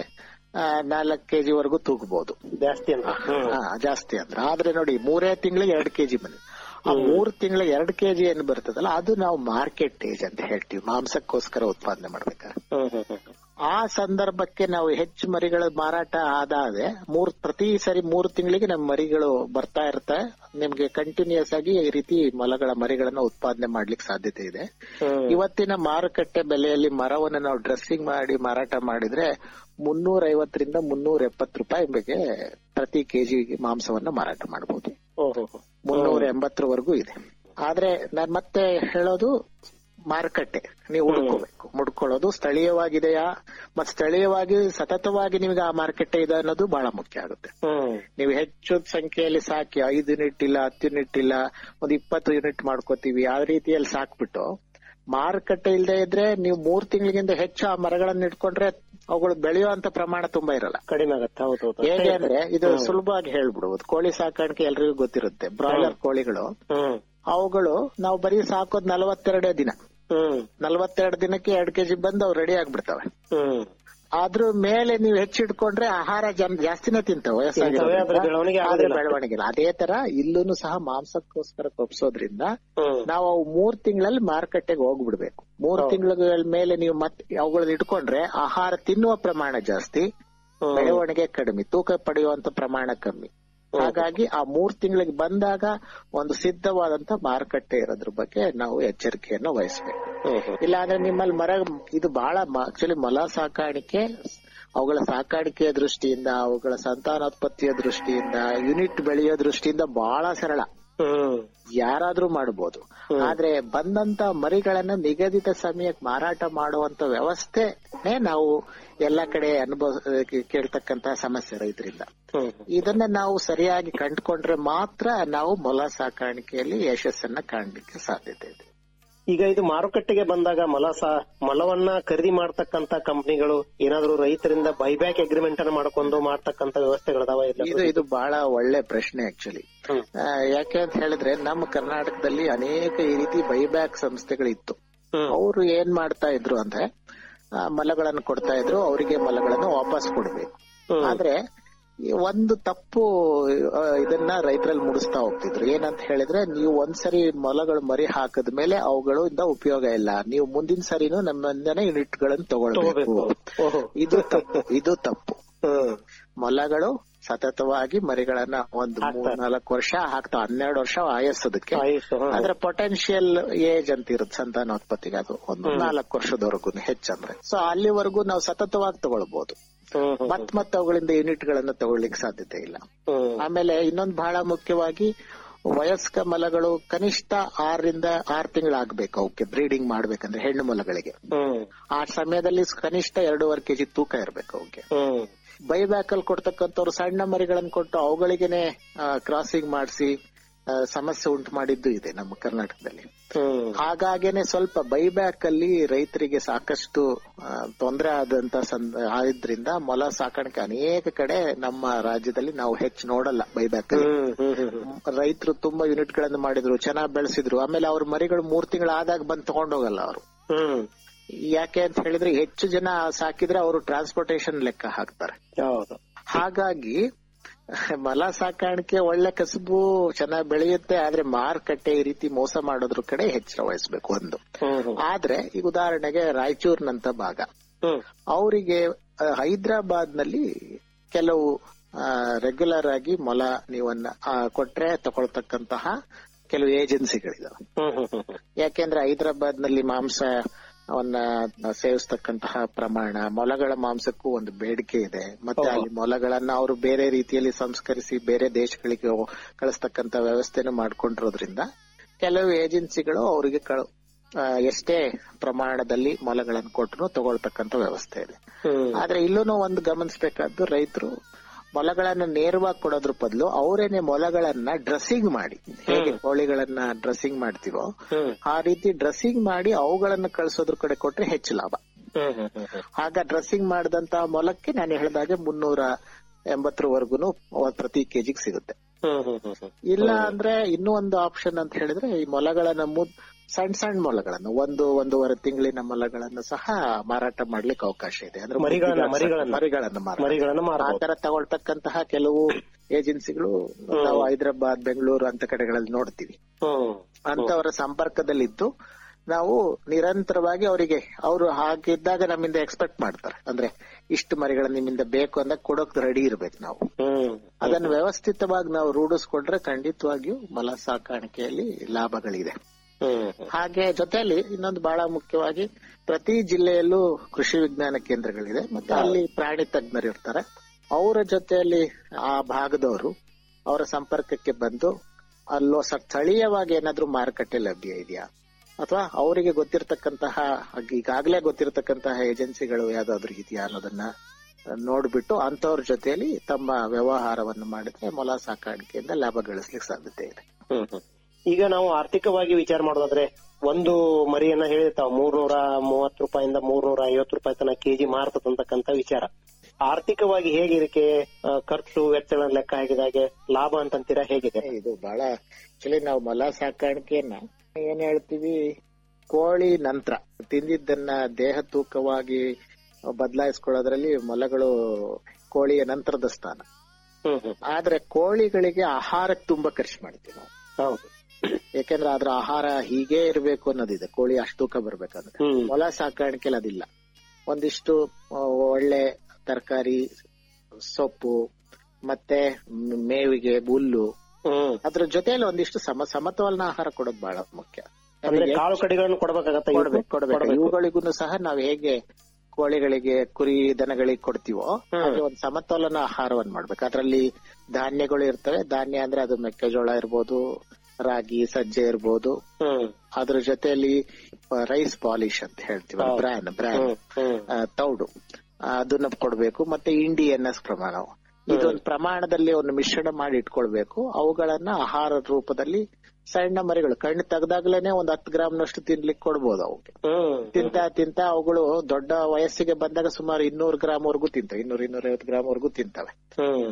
Speaker 6: ನಾಲ್ಕು ಕೆಜಿ ವರೆಗೂ ತೂಗಬಹುದು
Speaker 5: ಜಾಸ್ತಿ ಅಂತ ಹ್ಮ್
Speaker 6: ಹಾ, ಜಾಸ್ತಿ ಅಂದ್ರೆ ಆದ್ರೆ ನೋಡಿ ಮೂರೇ ತಿಂಗಳಿಗೆ ಎರಡು ಕೆಜಿ ಬಂದಿದೆ ಆ ಮೂರ್ ತಿಂಗಳಿಗೆ ಎರಡು ಕೆಜಿ ಏನ್ ಬರ್ತದಲ್ಲ ಅದು ನಾವು ಮಾರ್ಕೆಟ್ ಏಜ್ ಅಂತ ಹೇಳ್ತೀವಿ ಮಾಂಸಕ್ಕೋಸ್ಕರ ಉತ್ಪಾದನೆ ಮಾಡ್ಬೇಕಾದ್ರೆ
Speaker 5: ಹ್ಮ್ ಹ್ಮ್ ಹ್ಮ್ ಹ್ಮ್.
Speaker 6: ಆ ಸಂದರ್ಭಕ್ಕೆ ನಾವು ಹೆಚ್ಚು ಮರಿಗಳ ಮಾರಾಟ ಆದಾದೆ ಮೂರ್ ಪ್ರತಿ ಸರಿ ಮೂರು ತಿಂಗಳಿಗೆ ನಮ್ಮ ಮರಿಗಳು ಬರ್ತಾ ಇರ್ತವೆ ನಿಮ್ಗೆ ಕಂಟಿನ್ಯೂಸ್ ಆಗಿ ಈ ರೀತಿ ಮೊಲಗಳ ಮರಿಗಳನ್ನ ಉತ್ಪಾದನೆ ಮಾಡ್ಲಿಕ್ಕೆ ಸಾಧ್ಯತೆ ಇದೆ
Speaker 5: ಹ್ಮ್.
Speaker 6: ಇವತ್ತಿನ ಮಾರುಕಟ್ಟೆ ಬೆಲೆಯಲ್ಲಿ ಮರವನ್ನು ನಾವು ಡ್ರೆಸ್ಸಿಂಗ್ ಮಾಡಿ ಮಾರಾಟ ಮಾಡಿದ್ರೆ ಮುನ್ನೂರ ಐವತ್ತರಿಂದ ಮುನ್ನೂರ ಎಪ್ಪತ್ತು ರೂಪಾಯಿ ಬಗ್ಗೆ ಪ್ರತಿ ಕೆಜಿ ಮಾಂಸವನ್ನ ಮಾರಾಟ ಮಾಡಬಹುದು
Speaker 5: ಓಹೋ ಹೋ.
Speaker 6: ಮುನ್ನೂರ ಎಂಬತ್ತರವರೆಗೂ ಇದೆ ಆದ್ರೆ ನಾನ್ ಮತ್ತೆ ಹೇಳೋದು ಮಾರುಕಟ್ಟೆ ನೀವು ಹುಡುಕೋಬೇಕು ಮುಡ್ಕೊಳ್ಳೋದು ಸ್ಥಳೀಯವಾಗಿದೆಯಾ ಮತ್ ಸ್ಥಳೀಯವಾಗಿ ಸತತವಾಗಿ ನಿಮ್ಗೆ ಆ ಮಾರುಕಟ್ಟೆ ಇದೆ ಅನ್ನೋದು ಬಹಳ ಮುಖ್ಯ ಆಗುತ್ತೆ
Speaker 5: ಹ್ಮ್
Speaker 6: ನೀವು ಹೆಚ್ಚು ಸಂಖ್ಯೆಯಲ್ಲಿ ಸಾಕಿ ಐದು ಯೂನಿಟ್ ಇಲ್ಲ ಹತ್ತು ಯೂನಿಟ್ ಇಲ್ಲ ಒಂದು ಇಪ್ಪತ್ತು ಯೂನಿಟ್ ಮಾಡ್ಕೋತೀವಿ ಆ ರೀತಿಯಲ್ಲಿ ಸಾಕ್ಬಿಟ್ಟು ಮಾರುಕಟ್ಟೆ ಇಲ್ಲದೆ ಇದ್ರೆ ನೀವು ಮೂರ್ ತಿಂಗಳಿಗಿಂತ ಹೆಚ್ಚು ಆ ಮರಗಳನ್ನ ಇಟ್ಕೊಂಡ್ರೆ ಅವುಗಳು ಬೆಳೆಯುವಂತ ಪ್ರಮಾಣ ತುಂಬಾ ಇರಲ್ಲ
Speaker 5: ಕಡಿಮೆ ಆಗತ್ತೆ ಹೌದು ಹೌದು
Speaker 6: ಹೇಗೆ ಅಂದ್ರೆ ಇದು ಸುಲಭವಾಗಿ ಹೇಳ್ಬಿಡ್ಬೋದು ಕೋಳಿ ಸಾಕಾಣಿಕೆ ಎಲ್ರಿಗೂ ಗೊತ್ತಿರುತ್ತೆ ಬ್ರಾಯ್ಲರ್ ಕೋಳಿಗಳು
Speaker 5: ಹ್ಮ್
Speaker 6: ಅವುಗಳು ನಾವು ಬರೀ ಸಾಕೋದ್ ನಲವತ್ತೆರಡೇ ದಿನ
Speaker 5: ಹ್ಮ್
Speaker 6: ನಲವತ್ತೆರಡು ದಿನಕ್ಕೆ ಎರಡ್ ಕೆಜಿ ಬಂದು ಅವು ರೆಡಿ ಆಗ್ಬಿಡ್ತವೆ
Speaker 5: ಹ್ಮ್
Speaker 6: ಅದ್ರ ಮೇಲೆ ನೀವು ಹೆಚ್ಚಿಟ್ಕೊಂಡ್ರೆ ಆಹಾರ ಜನ್ ಜಾಸ್ತಿನೇ ತಿಂತವೆ
Speaker 5: ತಿಂತವೆ, ಆದ್ರೆ ಬೆಳವಣಿಗೆ
Speaker 6: ಆದ್ರೆ
Speaker 5: ಆಗೋದಿಲ್ಲ.
Speaker 6: ಬೆಳವಣಿಗೆ ಇಲ್ಲ ಅದೇ ತರ ಇಲ್ಲೂ ಸಹ ಮಾಂಸಕ್ಕೋಸ್ಕರ ಕೊಪ್ಸೋದ್ರಿಂದ
Speaker 5: ಹ್ಮ್
Speaker 6: ನಾವು ಅವು ಮೂರ್ ತಿಂಗಳಲ್ಲಿ ಮಾರುಕಟ್ಟೆಗೆ ಹೋಗ್ಬಿಡ್ಬೇಕು ಮೂರ್ ತಿಂಗಳ ಮೇಲೆ ನೀವು ಮತ್ತೆ ಅವುಗಳನ್ನ ಇಟ್ಕೊಂಡ್ರೆ ಆಹಾರ ತಿನ್ನುವ ಪ್ರಮಾಣ ಜಾಸ್ತಿ
Speaker 5: ಹ್ಮ್.
Speaker 6: ಬೆಳವಣಿಗೆ ಕಡಿಮೆ ತೂಕ ಪಡೆಯುವಂತ ಪ್ರಮಾಣ ಕಮ್ಮಿ ಹಾಗಾಗಿ ಆ ಮೂರ್ ತಿಂಗಳಿಗೆ ಬಂದಾಗ ಒಂದು ಸಿದ್ಧವಾದಂತ ಮಾರುಕಟ್ಟೆ ಇರೋದ್ರ ಬಗ್ಗೆ ನಾವು ಎಚ್ಚರಿಕೆಯನ್ನು ವಹಿಸಬೇಕು
Speaker 5: ಹ್ಮ್ ಹ್ಮ್.
Speaker 6: ಇಲ್ಲಾಂದ್ರೆ ನಿಮ್ಮಲ್ಲಿ ಮರ ಇದು ಬಹಳ ಆಕ್ಚುಲಿ ಮೊಲ ಸಾಕಾಣಿಕೆ ಅವುಗಳ ಸಾಕಾಣಿಕೆಯ ದೃಷ್ಟಿಯಿಂದ ಅವುಗಳ ಸಂತಾನೋತ್ಪತ್ತಿಯ ದೃಷ್ಟಿಯಿಂದ ಯೂನಿಟ್ ಬೆಳೆಯೋ ದೃಷ್ಟಿಯಿಂದ ಬಹಳ ಸರಳ
Speaker 5: ಹ್ಮ್
Speaker 6: ಯಾರಾದ್ರೂ ಮಾಡಬಹುದು ಆದ್ರೆ ಬಂದಂತ ಮರಿಗಳನ್ನ ನಿಗದಿತ ಸಮಯಕ್ಕೆ ಮಾರಾಟ ಮಾಡುವಂತ ವ್ಯವಸ್ಥೆನೇ ನಾವು ಎಲ್ಲಾ ಕಡೆ ಅನುಭವ ಕೇಳ್ತಕ್ಕಂತ ಸಮಸ್ಯೆ ರೈತರಿಂದ
Speaker 5: ಹ್ಮ್
Speaker 6: ಇದನ್ನ ನಾವು ಸರಿಯಾಗಿ ಕಂಡುಕೊಂಡ್ರೆ ಮಾತ್ರ ನಾವು ಮೊಲ ಸಾಕಾಣಿಕೆಯಲ್ಲಿ ಯಶಸ್ಸನ್ನ ಕಾಣಲಿಕ್ಕೆ ಸಾಧ್ಯತೆ ಇದೆ
Speaker 5: ಈಗ ಇದು ಮಾರುಕಟ್ಟೆಗೆ ಬಂದಾಗ ಮೊಲ ಸಾ ಮೊಲವನ್ನ ಖರೀದಿ ಮಾಡ್ತಕ್ಕಂತ ಕಂಪನಿಗಳು ಏನಾದ್ರು ರೈತರಿಂದ ಬೈಬ್ಯಾಕ್ ಅಗ್ರಿಮೆಂಟ್ ಅನ್ನ ಮಾಡ್ಕೊಂಡು ಮಾಡ್ತಕ್ಕಂತ ವ್ಯವಸ್ಥೆಗಳದಾವ ಇಲ್ಲ
Speaker 6: ಇದು ಇದು ಬಹಳ ಒಳ್ಳೆ ಪ್ರಶ್ನೆ ಆಕ್ಚುಲಿ
Speaker 5: ಹ್ಮ್.
Speaker 6: ಯಾಕೆ ಅಂತ ಹೇಳಿದ್ರೆ ನಮ್ಮ ಕರ್ನಾಟಕದಲ್ಲಿ ಅನೇಕ ಈ ರೀತಿ ಬೈಬ್ಯಾಕ್ ಸಂಸ್ಥೆಗಳಿತ್ತು
Speaker 5: ಹ್ಮ್.
Speaker 6: ಅವರು ಏನ್ ಮಾಡ್ತಾ ಇದ್ರು ಅಂದ್ರೆ ಆ, ಮಲಗಳನ್ನು ಕೊಡ್ತಾ ಇದ್ರು ಅವರಿಗೆ ಮಲಗಳನ್ನು ವಾಪಸ್ ಕೊಡ್ಬೇಕು
Speaker 5: ಹ್ಮ್.
Speaker 6: ಆದ್ರೆ ಈ ಒಂದು ತಪ್ಪು ಆ, ಇದನ್ನ ರೈತರಲ್ಲಿ ಮುಡಿಸ್ತಾ ಹೋಗ್ತಿದ್ರು ಏನಂತ ಹೇಳಿದ್ರೆ ನೀವು ಒಂದ್ಸರಿ ಮೊಲಗಳು ಮರಿ ಹಾಕದ ಮೇಲೆ ಅವುಗಳಿಂದ ಉಪಯೋಗ ಇಲ್ಲ ನೀವು ಮುಂದಿನ ಸರಿನೂ ನಮ್ಮಿಂದನೇ ಯೂನಿಟ್ ಗಳನ್ನು ತಗೊಳ್ಬೇಕು
Speaker 5: ತಗೋಬೇಕು. ಓಹೋ.
Speaker 6: ಇದು ತಪ್ಪು ಇದು ತಪ್ಪು
Speaker 5: ಹ್ಮ್
Speaker 6: ಮೊಲಗಳು ಸತತವಾಗಿ ಮರಿಗಳನ್ನ ಒಂದು ಮೂರ್ ನಾಲ್ಕು ವರ್ಷ ಹಾಕ್ತಾವ ಹನ್ನೆರಡು ವರ್ಷ ಆಯಸ್ಸೋದಕ್ಕೆ
Speaker 5: ಆಯುಷ್ ಹ್ಮ್.
Speaker 6: ಆದ್ರೆ ಪೊಟೆನ್ಶಿಯಲ್ ಏಜ್ ಅಂತ ಇರುತ್ತೆ ಸಂತಾನೋತ್ಪತ್ತಿಗೆ ಅದು ಒಂದು ನಾಲ್ಕು ವರ್ಷದವರೆಗೂ ಹೆಚ್ಚಂದ್ರೆ ಸೊ ಅಲ್ಲಿವರೆಗೂ ನಾವು ಸತತವಾಗಿ ತಗೊಳ್ಬಹುದು
Speaker 5: ಹ್ಮ್ ಹ್ಮ್
Speaker 6: ಮತ್ ಮತ್ ಅವುಗಳಿಂದ ಯೂನಿಟ್ ಗಳನ್ನ ತಗೊಳ್ಳಿಕ್ಕೆ ಸಾಧ್ಯತೆ ಇಲ್ಲ
Speaker 5: ಹ್ಮ್
Speaker 6: ಆಮೇಲೆ ಇನ್ನೊಂದು ಬಹಳ ಮುಖ್ಯವಾಗಿ ವಯಸ್ಕ ಮಲಗಳು ಕನಿಷ್ಠ ಆರರಿಂದ ಆರು ತಿಂಗಳಾಗ್ಬೇಕು ಅವಕ್ಕೆ ಬ್ರೀಡಿಂಗ್ ಮಾಡ್ಬೇಕಂದ್ರೆ ಹೆಣ್ಣು ಮೊಲಗಳಿಗೆ
Speaker 5: ಹ್ಮ್
Speaker 6: ಆ ಸಮಯದಲ್ಲಿ ಕನಿಷ್ಠ ಎರಡೂವರೆ ಕೆಜಿ ತೂಕ ಇರ್ಬೇಕು ಅವಕ್ಕೆ
Speaker 5: ಹ್ಮ್
Speaker 6: ಬೈಬ್ಯಾಕ್ ಅಲ್ಲಿ ಕೊಡ್ತಕ್ಕಂಥವ್ರು ಸಣ್ಣ ಮರಿಗಳನ್ನ ಕೊಟ್ಟು ಅವುಗಳಿಗೆನೆ ಕ್ರಾಸಿಂಗ್ ಮಾಡಿಸಿ ಸಮಸ್ಯೆ ಉಂಟು ಮಾಡಿದ್ದು ಇದೆ ನಮ್ಮ ಕರ್ನಾಟಕದಲ್ಲಿ
Speaker 5: ಹ್ಮ್
Speaker 6: ಹಾಗಾಗೇನೆ ಸ್ವಲ್ಪ ಬೈಬ್ಯಾಕ್ ಅಲ್ಲಿ ರೈತರಿಗೆ ಸಾಕಷ್ಟು ತೊಂದರೆ ಆದಂತ ಸಂದ ಆದ್ರಿಂದ ಮೊಲ ಸಾಕಾಣಿಕೆ ಅನೇಕ ಕಡೆ ನಮ್ಮ ರಾಜ್ಯದಲ್ಲಿ ನಾವು ಹೆಚ್ಚು ನೋಡಲ್ಲ ಬೈಬ್ಯಾಕ್ ಅಲ್ಲಿ
Speaker 5: ಹ್ಮ್ ಹ್ಮ್ ಹ್ಮ್ ಹ್ಮ್
Speaker 6: ರೈತರು ತುಂಬಾ ಯೂನಿಟ್ ಗಳನ್ನು ಮಾಡಿದ್ರು ಚೆನ್ನಾಗಿ ಬೆಳೆಸಿದ್ರು ಆಮೇಲೆ ಅವ್ರ ಮರಿಗಳು ಮೂರ್ ತಿಂಗಳು ಆದಾಗ ಬಂದು ತಗೊಂಡೋಗಲ್ಲ ಅವರು
Speaker 5: ಹ್ಮ್
Speaker 6: ಯಾಕೆ ಅಂತ ಹೇಳಿದ್ರೆ ಹೆಚ್ಚು ಜನ ಸಾಕಿದ್ರೆ ಅವರು ಟ್ರಾನ್ಸ್ಪೋರ್ಟೇಶನ್ ಲೆಕ್ಕ ಹಾಕ್ತಾರೆ
Speaker 5: ಹೌದು
Speaker 6: ಹಾಗಾಗಿ ಮಲ ಸಾಕಾಣಿಕೆ ಒಳ್ಳೆ ಕಸುಬು ಚೆನ್ನಾಗಿ ಬೆಳೆಯುತ್ತೆ ಆದ್ರೆ ಮಾರುಕಟ್ಟೆ ಈ ರೀತಿ ಮೋಸ ಮಾಡೋದ್ರ ಕಡೆ ಎಚ್ಚರ ವಹಿಸ್ಬೇಕು ಒಂದು
Speaker 5: ಹ್ಮ್ ಹ್ಮ್
Speaker 6: ಆದ್ರೆ ಈಗ ಉದಾಹರಣೆಗೆ ರಾಯಚೂರಿನಂತ ಭಾಗ
Speaker 5: ಹ್ಮ್
Speaker 6: ಅವರಿಗೆ ಹೈದರಾಬಾದ್ ನಲ್ಲಿ ಕೆಲವು ರೆಗ್ಯುಲರ್ ಆಗಿ ಮೊಲ ನೀವನ್ನ ಆ, ಕೊಟ್ರೆ ತಗೊಳ್ತಕ್ಕಂತಹ ಕೆಲವು ಏಜೆನ್ಸಿಗಳಿದಾವೆ
Speaker 5: ಹ್ಮ್ ಹ್ಮ್ ಹ್ಮ್ ಹ್ಮ್
Speaker 6: ಯಾಕೆಂದ್ರೆ ಹೈದರಾಬಾದ್ ನಲ್ಲಿ ಮಾಂಸವನ್ನ ಸೇವಿಸ್ತಕ್ಕಂತಹ ಪ್ರಮಾಣ ಮೊಲಗಳ ಮಾಂಸಕ್ಕೂ ಒಂದು ಬೇಡಿಕೆ ಇದೆ ಮತ್ತೆ ಅಲ್ಲಿ ಮೊಲಗಳನ್ನ ಅವರು ಬೇರೆ ರೀತಿಯಲ್ಲಿ ಸಂಸ್ಕರಿಸಿ ಬೇರೆ ದೇಶಗಳಿಗೆ ಹೋ- ಕಳಿಸ್ತಕ್ಕಂತ ವ್ಯವಸ್ಥೆನೂ ಮಾಡ್ಕೊಂಡಿರೋದ್ರಿಂದ ಕೆಲವು ಏಜೆನ್ಸಿಗಳು ಅವರಿಗೆ ಕಳ ಆ, ಎಷ್ಟೇ ಪ್ರಮಾಣದಲ್ಲಿ ಮೊಲಗಳನ್ನು ಕೊಟ್ಟರು ತಗೊಳ್ತಕ್ಕಂತ ವ್ಯವಸ್ಥೆ ಇದೆ
Speaker 5: ಹ್ಮ್
Speaker 6: ಆದ್ರೆ ಇಲ್ಲೂ ಒಂದು ಗಮನಿಸಬೇಕಾದ್ದು ರೈತರು ಮೊಲಗಳನ್ನ ನೇರವಾಗಿ ಕೊಡೋದ್ರ ಬದಲು ಅವರೇನೆ ಮೊಲಗಳನ್ನ ಡ್ರೆಸ್ಸಿಂಗ್ ಮಾಡಿ ಹೇಗೆ ಕೋಳಿಗಳನ್ನ ಡ್ರೆಸ್ಸಿಂಗ್ ಮಾಡ್ತೀವೋ
Speaker 5: ಹ್ಮ್
Speaker 6: ಆ ರೀತಿ ಡ್ರೆಸ್ಸಿಂಗ್ ಮಾಡಿ ಅವುಗಳನ್ನ ಕಳಿಸೋದ್ರ ಕಡೆ ಕೊಟ್ರೆ ಹೆಚ್ಚು ಲಾಭ
Speaker 5: ಹ್ಮ್ ಹ್ಮ್ ಹ್ಮ್ ಹ್ಮ್
Speaker 6: ಆಗ ಡ್ರೆಸ್ಸಿಂಗ್ ಮಾಡಿದಂತ ಮೊಲಕ್ಕೆ ನಾನು ಹೇಳಿದಾಗೆ ಮುನ್ನೂರ ಎಂಬತ್ತರವರೆಗೂ ಪ್ರತಿ ಕೆಜಿಗೆ ಸಿಗುತ್ತೆ
Speaker 5: ಹ್ಮ್ ಹ್ಮ್ ಹ್ಮ್ ಹ್ಮ್
Speaker 6: ಇಲ್ಲ ಅಂದ್ರೆ ಇನ್ನೂ ಒಂದು ಆಪ್ಷನ್ ಅಂತ ಹೇಳಿದ್ರೆ ಈ ಮೊಲಗಳನ್ನ ಮುದ್ ಸಣ್ಣ ಸಣ್ಣ ಮೊಲಗಳನ್ನು ಒಂದು ಒಂದೂವರೆ ತಿಂಗಳಿನ ಮೊಲಗಳನ್ನು ಸಹ ಮಾರಾಟ ಮಾಡ್ಲಿಕ್ಕೆ ಅವಕಾಶ ಇದೆ ಅಂದ್ರೆ
Speaker 5: ಮರಿಗಳನ್ನ-
Speaker 6: ಮುದ್ದಿಗೆ
Speaker 5: ಮರಿಗಳನ್ನ-
Speaker 6: ಮರಿಗಳನ್ನ ಮಾರಾಟ
Speaker 5: ಮರಿಗಳನ್ನ
Speaker 6: ಆ
Speaker 5: ಮಾರಬಹುದು
Speaker 6: ತರ ತಗೊಳ್ತಕ್ಕಂತಹ ಕೆಲವು ಏಜೆನ್ಸಿಗಳು ನಾವು ಹೈದರಾಬಾದ್ ಬೆಂಗಳೂರು ಅಂತ ಕಡೆಗಳಲ್ಲಿ ನೋಡ್ತೀವಿ
Speaker 5: ಹ್ಮ್
Speaker 6: ಅಂತವರ ಸಂಪರ್ಕದಲ್ಲಿದ್ದು ನಾವು ನಿರಂತರವಾಗಿ ಅವರಿಗೆ ಅವರು ಹಾಗಿದ್ದಾಗ ನಮ್ಮಿಂದ ಎಕ್ಸ್ಪೆಕ್ಟ್ ಮಾಡ್ತಾರೆ ಅಂದ್ರೆ ಇಷ್ಟು ಮರಿಗಳ ನಿಮ್ಮಿಂದ ಬೇಕು ಅಂದಾಗ ಕೊಡೋಕ್ ರೆಡಿ ಇರ್ಬೇಕು ನಾವು
Speaker 5: ಹ್ಮ್
Speaker 6: ಅದನ್ನು ವ್ಯವಸ್ಥಿತವಾಗಿ ನಾವು ರೂಢಿಸ್ಕೊಂಡ್ರೆ ಖಂಡಿತವಾಗಿಯೂ ಮಲ ಸಾಕಾಣಿಕೆಯಲ್ಲಿ ಲಾಭಗಳಿದೆ
Speaker 5: ಹ್ಮ್ ಹ್ಮ್
Speaker 6: ಹಾಗೆ ಜೊತೆಯಲ್ಲಿ ಇನ್ನೊಂದು ಬಹಳ ಮುಖ್ಯವಾಗಿ ಪ್ರತಿ ಜಿಲ್ಲೆಯಲ್ಲೂ ಕೃಷಿ ವಿಜ್ಞಾನ ಕೇಂದ್ರಗಳಿದೆ ಮತ್ತೆ ಅಲ್ಲಿ ಪ್ರಾಣಿ ತಜ್ಞರು ಇರ್ತಾರೆ ಅವರ ಜೊತೆಯಲ್ಲಿ ಆ ಭಾಗದವರು ಅವರ ಸಂಪರ್ಕಕ್ಕೆ ಬಂದು ಅಲ್ಲೋ ಸ- ಸ್ಥಳೀಯವಾಗಿ ಏನಾದ್ರೂ ಮಾರುಕಟ್ಟೆ ಲಭ್ಯ ಇದೆಯಾ ಅಥವಾ ಅವರಿಗೆ ಗೊತ್ತಿರತಕ್ಕಂತಹ ಈಗಾಗಲೇ ಗೊತ್ತಿರತಕ್ಕಂತಹ ಏಜೆನ್ಸಿಗಳು ಯಾವ್ದಾದ್ರು ಇದೆಯಾ ಅನ್ನೋದನ್ನ ನೋಡ್ಬಿಟ್ಟು ಅಂತವ್ರ ಜೊತೆಯಲ್ಲಿ ತಮ್ಮ ವ್ಯವಹಾರವನ್ನು ಮಾಡಿದ್ರೆ ಮೊಲ ಸಾಕಾಣಿಕೆಯಿಂದ ಲಾಭ ಗಳಿಸ್ಲಿಕ್ಕೆ ಸಾಧ್ಯತೆ ಇದೆ
Speaker 5: ಹ್ಮ್ ಹ್ಮ್. ಈಗ ನಾವು ಆರ್ಥಿಕವಾಗಿ ವಿಚಾರ ಮಾಡೋದಾದ್ರೆ ಒಂದು ಮರಿಯನ್ನ ಹೇಳಿರ್ತಾವ ಮೂರ್ನೂರ ಮೂವತ್ತು ರೂಪಾಯಿಂದ ಮೂರ್ನೂರ ಐವತ್ತು ರೂಪಾಯಿ ತನಕ ಕೆಜಿ ಮಾರ್ತದಂತಕ್ಕಂತ ವಿಚಾರ ಆರ್ಥಿಕವಾಗಿ ಹೇಗೆ ಇದಕ್ಕೆ ಆ, ಖರ್ಚು ವೆಚ್ಚಗಳನ್ನ ಲೆಕ್ಕ ಹಾಕಿದಾಗೆ ಲಾಭ ಅಂತಂತೀರಾ ಹೇಗಿದೆ
Speaker 6: ಇದು ಬಹಳ ಆಕ್ಚುಲಿ ನಾವು ಮೊಲ ಸಾಕಾಣಿಕೆಯನ್ನ ಏನ್ ಹೇಳ್ತೀವಿ ಕೋಳಿ ನಂತರ ತಿಂದಿದ್ದನ್ನ ದೇಹ ತೂಕವಾಗಿ ಬದಲಾಯಿಸ್ಕೊಳ್ಳೋದ್ರಲ್ಲಿ ಮೊಲಗಳು ಕೋಳಿಯ ನಂತರದ ಸ್ಥಾನ
Speaker 5: ಹ್ಮ್ ಹ್ಮ್
Speaker 6: ಆದ್ರೆ ಕೋಳಿಗಳಿಗೆ ಆಹಾರಕ್ಕೆ ತುಂಬಾ ಖರ್ಚು ಮಾಡ್ತೀವಿ ನಾವು
Speaker 5: ಹೌದು
Speaker 6: ಯಾಕೆಂದ್ರೆ ಅದ್ರ ಆಹಾರ ಹೀಗೆ ಇರಬೇಕು ಅನ್ನೋದಿದೆ ಕೋಳಿ ಅಷ್ಟು ತೂಕ ಬರ್ಬೇಕಂದ್ರೆ
Speaker 5: ಹ್ಮ್
Speaker 6: ಮೊಲ ಸಾಕಾಣಿಕೆಲಿ ಅದಿಲ್ಲ ಒಂದಿಷ್ಟು ಆ, ಒಳ್ಳೆ ತರಕಾರಿ ಸೊಪ್ಪು ಮತ್ತೆ ಮೇವಿಗೆ ಹುಲ್ಲು
Speaker 5: ಹ್ಮ್
Speaker 6: ಅದ್ರ ಜೊತೆಯಲ್ಲಿ ಒಂದಿಷ್ಟು ಸಮ ಸಮತೋಲನ ಆಹಾರ ಕೊಡೋದು ಬಹಳ ಮುಖ್ಯ
Speaker 5: ಅಂದ್ರೆ
Speaker 6: ನಮಗೆ
Speaker 5: ಕಾಳು ಕಡಿಗಳನ್ನು ಕೊಡ್ಬೇಕಾಗತ್ತ
Speaker 6: ಕೊಡ್ಬೇಕು ಕೊಡ್ಬೇಕು ಇವುಗಳಿಗೂ ಸಹ ನಾವ್ ಹೇಗೆ ಕೋಳಿಗಳಿಗೆ ಕುರಿ ದನಗಳಿಗೆ ಕೊಡ್ತೀವೋ ಹಾಗೆ ಒಂದು ಸಮತೋಲನ ಆಹಾರವನ್ನು ಮಾಡ್ಬೇಕು ಅದ್ರಲ್ಲಿ ಧಾನ್ಯಗಳು ಇರ್ತವೆ ಧಾನ್ಯ ಅಂದ್ರೆ ಅದು ಮೆಕ್ಕೆಜೋಳ ಇರ್ಬೋದು ರಾಗಿ ಸಜ್ಜೆ ಇರ್ಬೋದು
Speaker 5: ಹ್ಮ್
Speaker 6: ಅದ್ರ ಜೊತೆಯಲ್ಲಿ ರೈಸ್ ಪಾಲಿಶ್ ಅಂತ ಹೇಳ್ತೀವಿ ಬ್ರ್ಯಾನ್ ಬ್ರ್ಯಾನ್
Speaker 5: ಹ್ಮ್ ಹ್ಮ್
Speaker 6: ಆ, ತೌಡು ಆ, ಅದನ್ನ ಕೊಡ್ಬೇಕು ಮತ್ತೆ ಇಂಡಿ ಎನ್ ಎಸ್ ಪ್ರಮಾಣ ಇದೊಂದು ಪ್ರಮಾಣದಲ್ಲಿ ಒಂದು ಮಿಶ್ರಣ ಮಾಡಿ ಇಟ್ಕೊಳ್ಬೇಕು ಅವುಗಳನ್ನ ಆಹಾರ ರೂಪದಲ್ಲಿ ಸಣ್ಣ ಮರಿಗಳು ಕಣ್ಣು ತೆಗ್ದಾಗ್ಲೇನೆ ಒಂದ್ ಹತ್ತು ಗ್ರಾಮ್ನಷ್ಟು ತಿನ್ಲಿಕ್ಕೆ ಕೊಡ್ಬೋದು ಅವಕ್ಕೆ
Speaker 5: ಹ್ಮ್
Speaker 6: ತಿಂತ ತಿಂತ ಅವುಗಳು ದೊಡ್ಡ ವಯಸ್ಸಿಗೆ ಬಂದಾಗ ಸುಮಾರು ಇನ್ನೂರು ಗ್ರಾಮ್ ವರೆಗೂ ತಿಂತವೆ ಇನ್ನೂರ ಇನ್ನೂರೈವತ್ತು ಗ್ರಾಮ್ ವರೆಗೂ ತಿಂತವೆ
Speaker 5: ಹ್ಮ್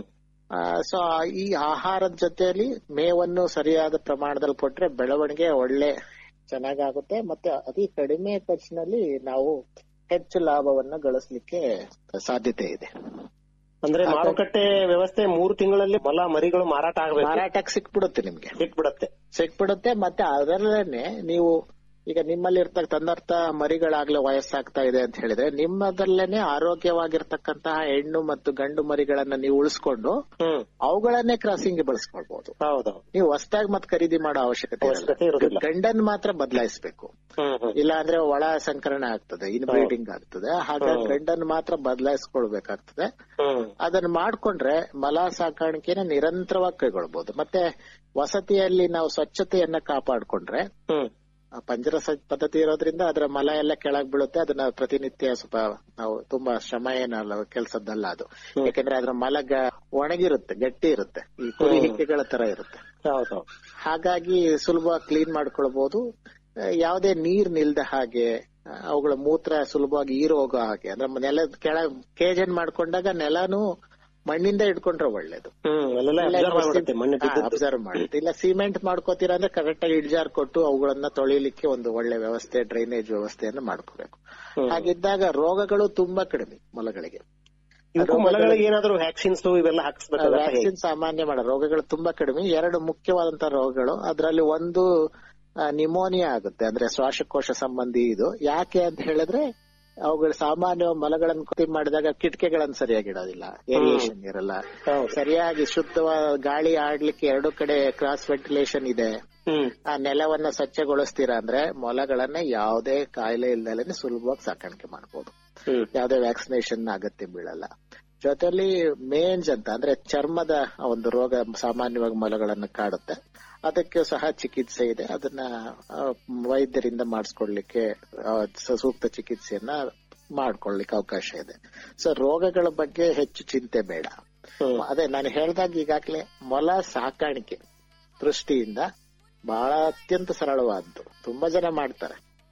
Speaker 6: ಸೊ ಈ ಆಹಾರದ ಜೊತೆಯಲ್ಲಿ ಮೇವನ್ನು ಸರಿಯಾದ ಪ್ರಮಾಣದಲ್ಲಿ ಕೊಟ್ರೆ ಬೆಳವಣಿಗೆ ಒಳ್ಳೆ ಚೆನ್ನಾಗಾಗುತ್ತೆ ಮತ್ತೆ ಅತಿ ಕಡಿಮೆ ಖರ್ಚಿನಲ್ಲಿ ನಾವು ಹೆಚ್ಚು ಲಾಭವನ್ನ ಗಳಿಸ್ಲಿಕ್ಕೆ ಸಾಧ್ಯತೆ ಇದೆ
Speaker 5: ಅಂದ್ರೆ ಮಾರುಕಟ್ಟೆ ವ್ಯವಸ್ಥೆ ಮೂರು ತಿಂಗಳಲ್ಲಿ ಮೊಲ ಮರಿಗಳು ಮಾರಾಟ ಆಗ್ಬೇಕು
Speaker 6: ಮಾರಾಟಕ್ಕೆ ಸಿಕ್ಬಿಡುತ್ತೆ ನಿಮ್ಗೆ
Speaker 5: ಸಿಕ್ಬಿಡತ್ತೆ
Speaker 6: ಸಿಕ್ಬಿಡುತ್ತೆ ಮತ್ತೆ ಅದರಲ್ಲೇನೆ ನೀವು ಈಗ ನಿಮ್ಮಲ್ಲಿ ಇರ್ತಕ್ಕ ತಂದರ್ಥ ಮರಿಗಳಾಗ್ಲೇ ವಯಸ್ಸಾಗ್ತಾ ಇದೆ ಅಂತ ಹೇಳಿದ್ರೆ ನಿಮ್ಮದರಲ್ಲೇನೆ ಆರೋಗ್ಯವಾಗಿರ್ತಕ್ಕಂತಹ ಹೆಣ್ಣು ಮತ್ತು ಗಂಡು ಮರಿಗಳನ್ನ ನೀವು ಉಳಿಸ್ಕೊಂಡು
Speaker 5: ಹ್ಮ್
Speaker 6: ಅವುಗಳನ್ನೇ ಕ್ರಾಸಿಂಗ್ ಬಳಸ್ಕೊಳ್ಬಹುದು
Speaker 5: ಹೌದು
Speaker 6: ನೀವು ಹೊಸದಾಗಿ ಮತ್ತೆ ಖರೀದಿ ಮಾಡೋ ಅವಶ್ಯಕತೆ
Speaker 5: ಅವಶ್ಯಕತೆ ಇರೋದಿಲ್ಲ.
Speaker 6: ಗಂಡನ್ ಮಾತ್ರ ಬದಲಾಯಿಸಬೇಕು
Speaker 5: ಹ್ಮ್ ಹ್ಮ್
Speaker 6: ಇಲ್ಲ ಅಂದ್ರೆ ಒಳ ಸಂಕರಣ ಆಗ್ತದೆ ಇನ್ಬ್ರೀಡಿಂಗ್ ಆಗ್ತದೆ ಹಾಗಾಗಿ ಗಂಡನ್ ಮಾತ್ರ ಬದಲಾಯಿಸ್ಕೊಳ್ಬೇಕಾಗ್ತದೆ
Speaker 5: ಹ್ಮ್
Speaker 6: ಅದನ್ನ ಮಾಡ್ಕೊಂಡ್ರೆ ಮಲ ಸಾಕಾಣಿಕೆನ ನಿರಂತರವಾಗಿ ಕೈಗೊಳ್ಬಹುದು ಮತ್ತೆ ವಸತಿಯಲ್ಲಿ ನಾವು ಸ್ವಚ್ಛತೆಯನ್ನ ಕಾಪಾಡ್ಕೊಂಡ್ರೆ
Speaker 5: ಹ್ಮ್
Speaker 6: ಆ ಪಂಜರ ಸ- ಪದ್ಧತಿ ಇರೋದ್ರಿಂದ ಅದರ ಮಲ ಎಲ್ಲ ಕೆಳಗ್ ಬೀಳುತ್ತೆ ಅದನ್ನ ಪ್ರತಿನಿತ್ಯ ಸ್ವಲ್ಪ ನಾವು ತುಂಬಾ ಶ್ರಮ ಏನಲ್ಲ ಕೆಲ್ಸದ್ದಲ್ಲ ಅದು ಯಾಕಂದ್ರೆ ಅದ್ರ ಮಲ ಗ- ಒಣಗಿರುತ್ತೆ ಗಟ್ಟಿ ಇರುತ್ತೆ ಈ ಕುರಿ ಹಿಕ್ಕೆಗಳ ತರ ಇರುತ್ತೆ
Speaker 5: ಹೌದು
Speaker 6: ಹಾಗಾಗಿ ಸುಲಭವಾಗಿ ಕ್ಲೀನ್ ಮಾಡ್ಕೊಳ್ಬಹುದು ಆ, ಯಾವುದೇ ನೀರ್ ನಿಲ್ದ ಹಾಗೆ ಆ, ಅವುಗಳ ಮೂತ್ರ ಸುಲಭವಾಗಿ ಈರು ಹೋಗೋ ಹಾಗೆ ಅಂದ್ರೆ ನೆಲದ ಕೆಳ ಕೇಜನ್ ಮಾಡ್ಕೊಂಡಾಗ ನೆಲನು ಮಣ್ಣಿಂದ ಇಟ್ಕೊಂಡ್ರೆ ಒಳ್ಳೇದು
Speaker 5: ಹ್ಮ್ ಅಲ್ಲೆಲ್ಲ ಅಬ್ಸರ್ವ್ ಮಾಡ್ಬಿಡುತ್ತೆ ಮಣ್ಣು ಬಿದ್ದದ್ದು
Speaker 6: ಅಬ್ಸರ್ವ್ ಮಾಡುತ್ತೆ ಇಲ್ಲ ಸಿಮೆಂಟ್ ಮಾಡ್ಕೋತೀರಾ ಅಂದ್ರೆ ಕರೆಕ್ಟ್ ಆಗಿ ಇಡ್ಜಾರ್ ಕೊಟ್ಟು ಅವುಗಳನ್ನ ತೊಳಿಲಿಕ್ಕೆ ಒಂದು ಒಳ್ಳೆ ವ್ಯವಸ್ಥೆ ಡ್ರೈನೇಜ್ ವ್ಯವಸ್ಥೆಯನ್ನ ಮಾಡ್ಕೋಬೇಕು ಹಾಗಿದ್ದಾಗ ರೋಗಗಳು ತುಂಬಾ ಕಡಿಮೆ ಮೊಲಗಳಿಗೆ
Speaker 5: ಇವಕ್ಕೂ ಮೊಲಗಳಿಗೆ ಏನಾದ್ರು ವ್ಯಾಕ್ಸಿನ್ಸ್ ಇವೆಲ್ಲ ಹಾಕಿಸ್ಬೇಕಾಗತ್ತ ಹೇಗೆ?
Speaker 6: ವ್ಯಾಕ್ಸಿನ್ ಸಾಮಾನ್ಯ ಮಾಡ ರೋಗಗಳು ತುಂಬಾ ಕಡಿಮೆ ಎರಡು ಮುಖ್ಯವಾದಂತಹ ರೋಗಗಳು ಅದರಲ್ಲಿ ಒಂದು ನಿಮೋನಿಯಾ ಆಗುತ್ತೆ ಅಂದ್ರೆ ಶ್ವಾಸಕೋಶ ಸಂಬಂಧಿ ಇದು ಯಾಕೆ ಅಂತ ಹೇಳಿದ್ರೆ ಅವುಗಳು ಸಾಮಾನ್ಯ ಮಲಗಳನ್ನು ಕೊತ್ತಿ ಮಾಡಿದಾಗ ಕಿಟಕಿಗಳನ್ನು ಸರಿಯಾಗಿ ಇಡೋದಿಲ್ಲ ಏರಿಯೇಷನ್ ಇರಲ್ಲ ಸರಿಯಾಗಿ ಶುದ್ಧವಾದ ಗಾಳಿ ಆಡ್ಲಿಕ್ಕೆ ಎರಡು ಕಡೆ ಕ್ರಾಸ್ ವೆಂಟಿಲೇಷನ್ ಇದೆ
Speaker 5: ಹ್ಮ್
Speaker 6: ಆ ನೆಲವನ್ನ ಸ್ವಚ್ಛಗೊಳಿಸ್ತೀರಾ ಅಂದ್ರೆ ಮೊಲಗಳನ್ನ ಯಾವುದೇ ಕಾಯಿಲೆ ಇಲ್ದಲೆ ಸುಲಭವಾಗಿ ಸಾಕಾಣಿಕೆ ಮಾಡಬಹುದು
Speaker 5: ಹ್ಮ್
Speaker 6: ಯಾವುದೇ ವ್ಯಾಕ್ಸಿನೇಷನ್ ಅಗತ್ಯ ಬೀಳಲ್ಲ ಜೊತೆಲಿ ಮೇಂಜ್ ಅಂತ ಅಂದ್ರೆ ಚರ್ಮದ ಒಂದು ರೋಗ ಸಾಮಾನ್ಯವಾಗಿ ಮೊಲಗಳನ್ನ ಕಾಡುತ್ತೆ ಅದಕ್ಕೆ ಸಹ ಚಿಕಿತ್ಸೆ ಇದೆ ಅದನ್ನ ಆ, ವೈದ್ಯರಿಂದ ಮಾಡಿಸ್ಕೊಡ್ಲಿಕ್ಕೆ ಆ, ಸ- ಸೂಕ್ತ ಚಿಕಿತ್ಸೆಯನ್ನ ಮಾಡ್ಕೊಳ್ಳಿಕ್ಕೆ ಅವಕಾಶ ಇದೆ ಸೊ ರೋಗಗಳ ಬಗ್ಗೆ ಹೆಚ್ಚು ಚಿಂತೆ ಬೇಡ
Speaker 5: ಹ್ಮ್.
Speaker 6: ಅದೇ ನಾನು ಹೇಳ್ದಾಗ ಈಗಾಗಲೇ ಮೊಲ ಸಾಕಾಣಿಕೆ ದೃಷ್ಟಿಯಿಂದ ಬಹಳ ಅತ್ಯಂತ ಸರಳವಾದ್ದು ತುಂಬಾ ಜನ ಮಾಡ್ತಾರೆ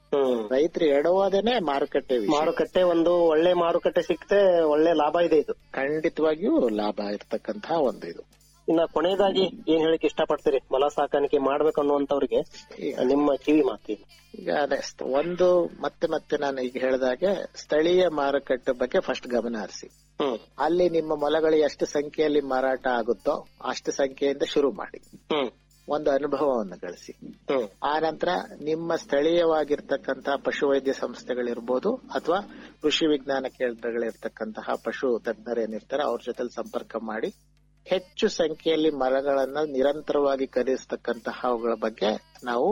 Speaker 5: ಹ್ಮ್
Speaker 6: ರೈತರು ಎಡವಾದೇನೆ ಮಾರುಕಟ್ಟೆ ವಿಷಯ.
Speaker 5: ಮಾರುಕಟ್ಟೆ ಒಂದು ಒಳ್ಳೆ ಮಾರುಕಟ್ಟೆ ಸಿಕ್ತೆ ಒಳ್ಳೆ ಲಾಭ ಇದೆ ಇದು
Speaker 6: ಖಂಡಿತವಾಗಿಯೂ ಲಾಭ ಇರತಕ್ಕಂತಹ ಒಂದು ಇದು
Speaker 5: ಇನ್ನ ಕೊನೆಯದಾಗಿ ಏನ್ ಹೇಳಿಕ್ ಇಷ್ಟಪಡ್ತೀರಿ ಮೊಲ ಸಾಕಾಣಿಕೆ ಮಾಡ್ಬೇಕು ಅನ್ನುವಂತವ್ರಿಗೆ ನಿಮ್ಮ ಕಿವಿ ಮಾತಿ
Speaker 6: ಈಗ ಅದೇ st- ಒಂದು ಮತ್ತೆ ಮತ್ತೆ ನಾನು ಈಗ ಹೇಳಿದಾಗೆ ಸ್ಥಳೀಯ ಮಾರುಕಟ್ಟೆ ಬಗ್ಗೆ ಫಸ್ಟ್ ಗಮನ ಹರಿಸಿ
Speaker 5: ಹ್ಮ್
Speaker 6: ಅಲ್ಲಿ ನಿಮ್ಮ ಮೊಲಗಳು ಎಷ್ಟು ಸಂಖ್ಯೆಯಲ್ಲಿ ಮಾರಾಟ ಆಗುತ್ತೋ ಅಷ್ಟು ಸಂಖ್ಯೆಯಿಂದ ಶುರು ಮಾಡಿ
Speaker 5: ಹ್ಮ್
Speaker 6: ಒಂದು ಅನುಭವವನ್ನು ಗಳಿಸಿ
Speaker 5: ಹ್ಮ್
Speaker 6: ಆ ನಂತರ ನಿಮ್ಮ ಸ್ಥಳೀಯವಾಗಿರ್ತಕ್ಕಂತಹ ಪಶುವೈದ್ಯ ಸಂಸ್ಥೆಗಳಿರ್ಬೋದು ಅಥವಾ ಕೃಷಿ ವಿಜ್ಞಾನ ಕೇಂದ್ರಗಳಿರ್ತಕ್ಕಂತಹ ಪಶು ತಜ್ಞರೇನಿರ್ತಾರೆ ಅವ್ರ ಜೊತೆ ಸಂಪರ್ಕ ಮಾಡಿ ಹೆಚ್ಚು ಸಂಖ್ಯೆಯಲ್ಲಿ ಮರಗಳನ್ನ ನಿರಂತರವಾಗಿ ಖರೀದಿಸ್ತಕ್ಕಂತಹ ಅವುಗಳ ಬಗ್ಗೆ ನಾವು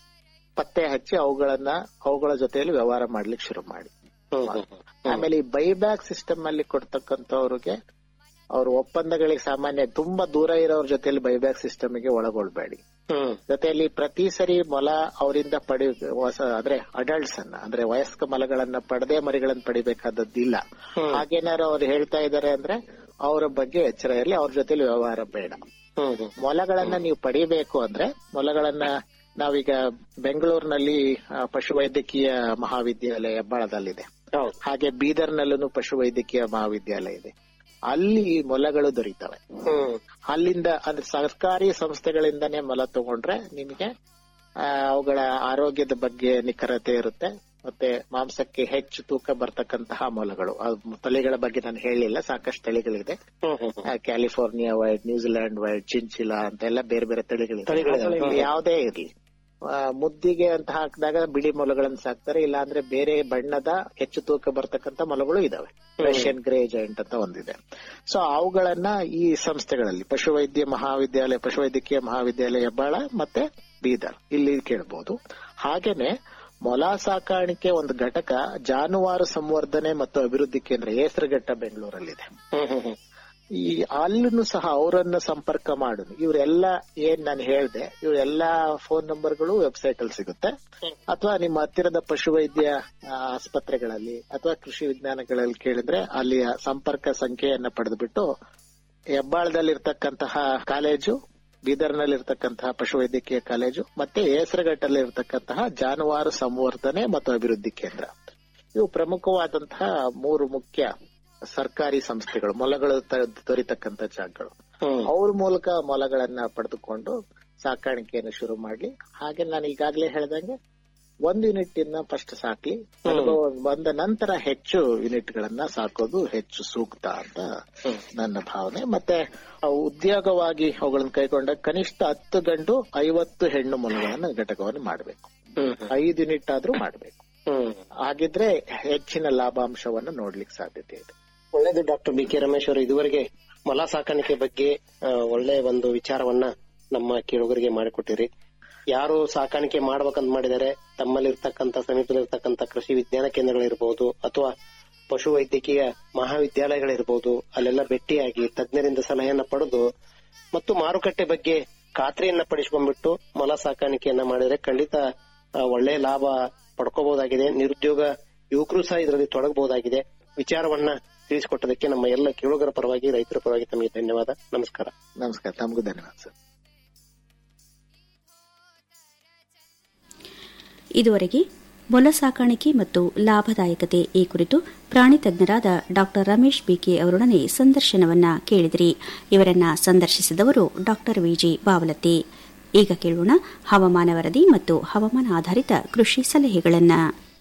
Speaker 6: ಪತ್ತೆ ಹಚ್ಚಿ ಅವುಗಳನ್ನ ಅವುಗಳ ಜೊತೆಯಲ್ಲಿ ವ್ಯವಹಾರ ಮಾಡ್ಲಿಕ್ಕೆ ಶುರು ಮಾಡಿ
Speaker 5: ಹ್ಮ್ ಹ್ಮ್
Speaker 6: ಆಮೇಲೆ ಈ ಬೈಬ್ಯಾಕ್ ಸಿಸ್ಟಮ್ ಅಲ್ಲಿ ಕೊಡ್ತಕ್ಕಂಥವ್ರಿಗೆ ಅವ್ರ ಒಪ್ಪಂದಗಳಿಗೆ ಸಾಮಾನ್ಯ ತುಂಬಾ ದೂರ ಇರೋರ ಜೊತೆಯಲ್ಲಿ ಬೈಬ್ಯಾಕ್ ಸಿಸ್ಟಮ್ಗೆ ಒಳಗೊಳ್ಬೇಡಿ
Speaker 5: ಹ್ಮ್
Speaker 6: ಜೊತೆಯಲ್ಲಿ ಪ್ರತಿ ಸರಿ ಮೊಲ ಅವರಿಂದ ಪಡಿ ಹೊಸ ಅಂದ್ರೆ ಅಡಲ್ಟ್ಸ್ ಅನ್ನ ಅಂದ್ರೆ ವಯಸ್ಕ ಮೊಲಗಳನ್ನ ಪಡೆದೇ ಮರಿಗಳನ್ನ ಪಡಿಬೇಕಾದದ್ದಿಲ್ಲ ಹಾಗೇನಾರು ಅವ್ರು ಹೇಳ್ತಾ ಇದಾರೆ ಅಂದ್ರೆ ಅವರ ಬಗ್ಗೆ ಎಚ್ಚರ ಇರಲಿ ಅವ್ರ ಜೊತೆಲಿ ವ್ಯವಹಾರ ಬೇಡ
Speaker 5: ಹ್ಮ್ ಹ್ಮ್
Speaker 6: ಮೊಲಗಳನ್ನ ನೀವು ಪಡಿಬೇಕು ಅಂದ್ರೆ ಮೊಲಗಳನ್ನ ನಾವೀಗ ಬೆಂಗಳೂರಿನಲ್ಲಿ ಆ, ಪಶುವೈದ್ಯಕೀಯ ಮಹಾವಿದ್ಯಾಲಯ ಹೆಬ್ಬಾಳದಲ್ಲಿದೆ
Speaker 5: ಹೌದು
Speaker 6: ಹಾಗೆ ಬೀದರ್ನಲ್ಲೂ ಪಶುವೈದ್ಯಕೀಯ ಮಹಾವಿದ್ಯಾಲಯ ಇದೆ ಅಲ್ಲಿ ಮೊಲಗಳು ದೊರೀತವೆ
Speaker 5: ಹ್ಮ್
Speaker 6: ಅಲ್ಲಿಂದ ಅಂದ್ರೆ ಸರ್ಕಾರಿ ಸಂಸ್ಥೆಗಳಿಂದನೇ ಮೊಲ ತಗೊಂಡ್ರೆ ನಿಮಗೆ ಆ, ಅವುಗಳ ಆರೋಗ್ಯದ ಬಗ್ಗೆ ನಿಖರತೆ ಇರುತ್ತೆ ಮತ್ತೆ ಮಾಂಸಕ್ಕೆ ಹೆಚ್ಚು ತೂಕ ಬರ್ತಕ್ಕಂತಹ ಮೊಲಗಳು ಅದು ತಳಿಗಳ ಬಗ್ಗೆ ನಾನು ಹೇಳಿಲ್ಲ ಸಾಕಷ್ಟು ತಳಿಗಳಿದೆ
Speaker 5: ಹ್ಮ್ ಹ್ಮ್
Speaker 6: ಆ, California white New Zealand white chinchilla ಅಂತೆಲ್ಲ ಬೇರೆ ಬೇರೆ ತಳಿಗಳಿದೆ
Speaker 5: ತಳಿಗಳಿದಾವೆ.
Speaker 6: ಅವುಗಳಲ್ಲಿ ಯಾವುದೇ ಇರಲಿ ಮುದ್ದಿಗೆ ಅಂತ ಹಾಕಿದಾಗ ಬಿಳಿ ಮೊಲಗಳನ್ನು ಸಾಕ್ತಾರೆ ಇಲ್ಲ ಅಂದ್ರೆ ಬೇರೆ ಬಣ್ಣದ ಹೆಚ್ಚು ತೂಕ ಬರ್ತಕ್ಕಂತ ಮೊಲಗಳು ಇದಾವೆ ರಷ್ಯನ್ ಗ್ರೇ ಜೈಂಟ್ ಅಂತ ಒಂದಿದೆ ಸೊ ಅವುಗಳನ್ನ ಈ ಸಂಸ್ಥೆಗಳಲ್ಲಿ ಪಶುವೈದ್ಯ ಮಹಾವಿದ್ಯಾಲಯ ಪಶುವೈದ್ಯಕೀಯ ಮಹಾವಿದ್ಯಾಲಯ ಹೆಬ್ಬಾಳ ಮತ್ತೆ ಬೀದರ್ ಇಲ್ಲಿ ಕೇಳಬಹುದು ಹಾಗೇನೆ ಮೊಲ ಸಾಕಾಣಿಕೆ ಒಂದು ಘಟಕ ಜಾನುವಾರು ಸಂವರ್ಧನೆ ಮತ್ತು ಅಭಿವೃದ್ಧಿ ಕೇಂದ್ರ ಹೆಸರುಘಟ್ಟ ಬೆಂಗಳೂರಲ್ಲಿದೆ
Speaker 5: ಹ್ಮ್ ಹ್ಮ್ ಹ್ಮ್
Speaker 6: ಈ ಅಲ್ಲೂ ಸಹ ಅವರನ್ನ ಸಂಪರ್ಕ ಮಾಡು ಇವರೆಲ್ಲ ಏನ್ ನಾನು ಹೇಳ್ದೆ ಇವರೆಲ್ಲ ಫೋನ್ ನಂಬರ್ಗಳು ವೆಬ್ಸೈಟ್ ಅಲ್ಲಿ ಸಿಗುತ್ತೆ ಅಥವಾ ನಿಮ್ಮ ಹತ್ತಿರದ ಪಶುವೈದ್ಯ ಆ, ಆಸ್ಪತ್ರೆಗಳಲ್ಲಿ ಅಥವಾ ಕೃಷಿ ವಿಜ್ಞಾನಗಳಲ್ಲಿ ಕೇಳಿದ್ರೆ ಅಲ್ಲಿಯ ಸಂಪರ್ಕ ಸಂಖ್ಯೆಯನ್ನ ಪಡೆದುಬಿಟ್ಟು ಹೆಬ್ಬಾಳದಲ್ಲಿರ್ತಕ್ಕಂತಹ ಕಾಲೇಜು ಬೀದರ್ನಲ್ಲಿರ್ತಕ್ಕಂತಹ ಪಶುವೈದ್ಯಕೀಯ ಕಾಲೇಜು ಮತ್ತೆ ಹೆಸರುಘಟ್ಟಲ್ಲಿ ಇರ್ತಕ್ಕಂತಹ ಜಾನುವಾರು ಸಂವರ್ಧನೆ ಮತ್ತು ಅಭಿವೃದ್ಧಿ ಕೇಂದ್ರ ಇವು ಪ್ರಮುಖವಾದಂತಹ ಮೂರು ಮುಖ್ಯ ಸರ್ಕಾರಿ ಸಂಸ್ಥೆಗಳು ಮೊಲಗಳು ತ- ದೊರೀತಕ್ಕಂತ ಜಾಗಗಳು
Speaker 5: ಹ್ಮ್
Speaker 6: ಅವ್ರ ಮೂಲಕ ಮೊಲಗಳನ್ನ ಪಡೆದುಕೊಂಡು ಸಾಕಾಣಿಕೆಯನ್ನು ಶುರು ಮಾಡಿ ಹಾಗೆ ನಾನು ಈಗಾಗಲೇ ಹೇಳ್ದಂಗೆ ಒಂದು ಯೂನಿಟ್ ಇನ್ನ ಫಸ್ಟ್ ಸಾಕ್ಲಿ ಅನುಭವ ಬಂದ ನಂತರ ಹೆಚ್ಚು ಯೂನಿಟ್ ಗಳನ್ನ ಸಾಕೋದು ಹೆಚ್ಚು ಸೂಕ್ತ ಅಂತ ನನ್ನ ಭಾವನೆ ಮತ್ತೆ ಅವು ಉದ್ಯೋಗವಾಗಿ ಅವುಗಳನ್ನ ಕೈಗೊಂಡ ಕನಿಷ್ಠ ಹತ್ತು ಗಂಡು ಐವತ್ತು ಹೆಣ್ಣು ಮೊಲಗಳನ್ನ ಘಟಕವನ್ನು ಮಾಡಬೇಕು
Speaker 5: ಹ್ಮ್
Speaker 6: ಐದು ಯೂನಿಟ್ ಆದ್ರೂ ಮಾಡಬೇಕು
Speaker 5: ಹ್ಮ್
Speaker 6: ಹಾಗಿದ್ರೆ ಹೆಚ್ಚಿನ ಲಾಭಾಂಶವನ್ನ ನೋಡ್ಲಿಕ್ಕೆ ಸಾಧ್ಯತೆ ಇದೆ
Speaker 5: ಒಳ್ಳೇದು ಡಾಕ್ಟರ್ ಬಿ ಕೆ ರಮೇಶ್ ಅವರು ಇದುವರೆಗೆ ಮೊಲ ಸಾಕಾಣಿಕೆ ಬಗ್ಗೆ ಆ, ಒಳ್ಳೆ ಒಂದು ವಿಚಾರವನ್ನ ನಮ್ಮ ಕೇಳುಗರಿಗೆ ಮಾಡಿಕೊಟ್ಟಿರಿ ಯಾರು ಸಾಕಾಣಿಕೆ ಮಾಡ್ಬೇಕಂತ ಮಾಡಿದರೆ ತಮ್ಮಲ್ಲಿರ್ತಕ್ಕಂಥ ಸಮೀಪದಲ್ಲಿರ್ತಕ್ಕಂಥ ಕೃಷಿ ವಿಜ್ಞಾನ ಕೇಂದ್ರಗಳಿರ್ಬೋದು ಅಥವಾ ಪಶು ವೈದ್ಯಕೀಯ ಮಹಾವಿದ್ಯಾಲಯಗಳಿರ್ಬೋದು ಅಲ್ಲೆಲ್ಲ ಭೇಟಿಯಾಗಿ ತಜ್ಞರಿಂದ ಸಲಹೆಯನ್ನ ಪಡೆದು ಮತ್ತು ಮಾರುಕಟ್ಟೆ ಬಗ್ಗೆ ಖಾತ್ರಿಯನ್ನ ಪಡಿಸ್ಕೊಂಡ್ಬಿಟ್ಟು ಮೊಲ ಸಾಕಾಣಿಕೆಯನ್ನ ಮಾಡಿದ್ರೆ ಖಂಡಿತ ಆ, ಒಳ್ಳೆ ಲಾಭ ಪಡ್ಕೋಬಹುದಾಗಿದೆ ನಿರುದ್ಯೋಗ ಯುವಕರು ಸಹ ಇದರಲ್ಲಿ ತೊಡಗಬಹುದಾಗಿದೆ ವಿಚಾರವನ್ನ ತಿಳಿಸಿಕೊಟ್ಟದಕ್ಕೆ ನಮ್ಮ ಎಲ್ಲ ಕೇಳುಗರ ಪರವಾಗಿ ರೈತರ ಪರವಾಗಿ ತಮಗೆ ಧನ್ಯವಾದ ನಮಸ್ಕಾರ
Speaker 6: ನಮಸ್ಕಾರ ತಮಗೂ ಧನ್ಯವಾದ ಸರ್
Speaker 4: ಇದುವರೆಗೆ ಮೊಲ ಸಾಕಾಣಿಕೆ ಮತ್ತು ಲಾಭದಾಯಕತೆ ಈ ಕುರಿತು ಪ್ರಾಣಿ ತಜ್ಞರಾದ ಡಾ ರಮೇಶ್ ಬಿಕೆ ಅವರೊಡನೆ ಸಂದರ್ಶನವನ್ನ ಕೇಳಿದಿರಿ ಇವರನ್ನ ಸಂದರ್ಶಿಸಿದವರು ಡಾ ವಿಜಿ ಬಾವಲತಿ ಈಗ ಕೇಳೋಣ ಹವಾಮಾನ ವರದಿ ಮತ್ತು ಹವಾಮಾನ ಆಧಾರಿತ ಕೃಷಿ ಸಲಹೆಗಳನ್ನು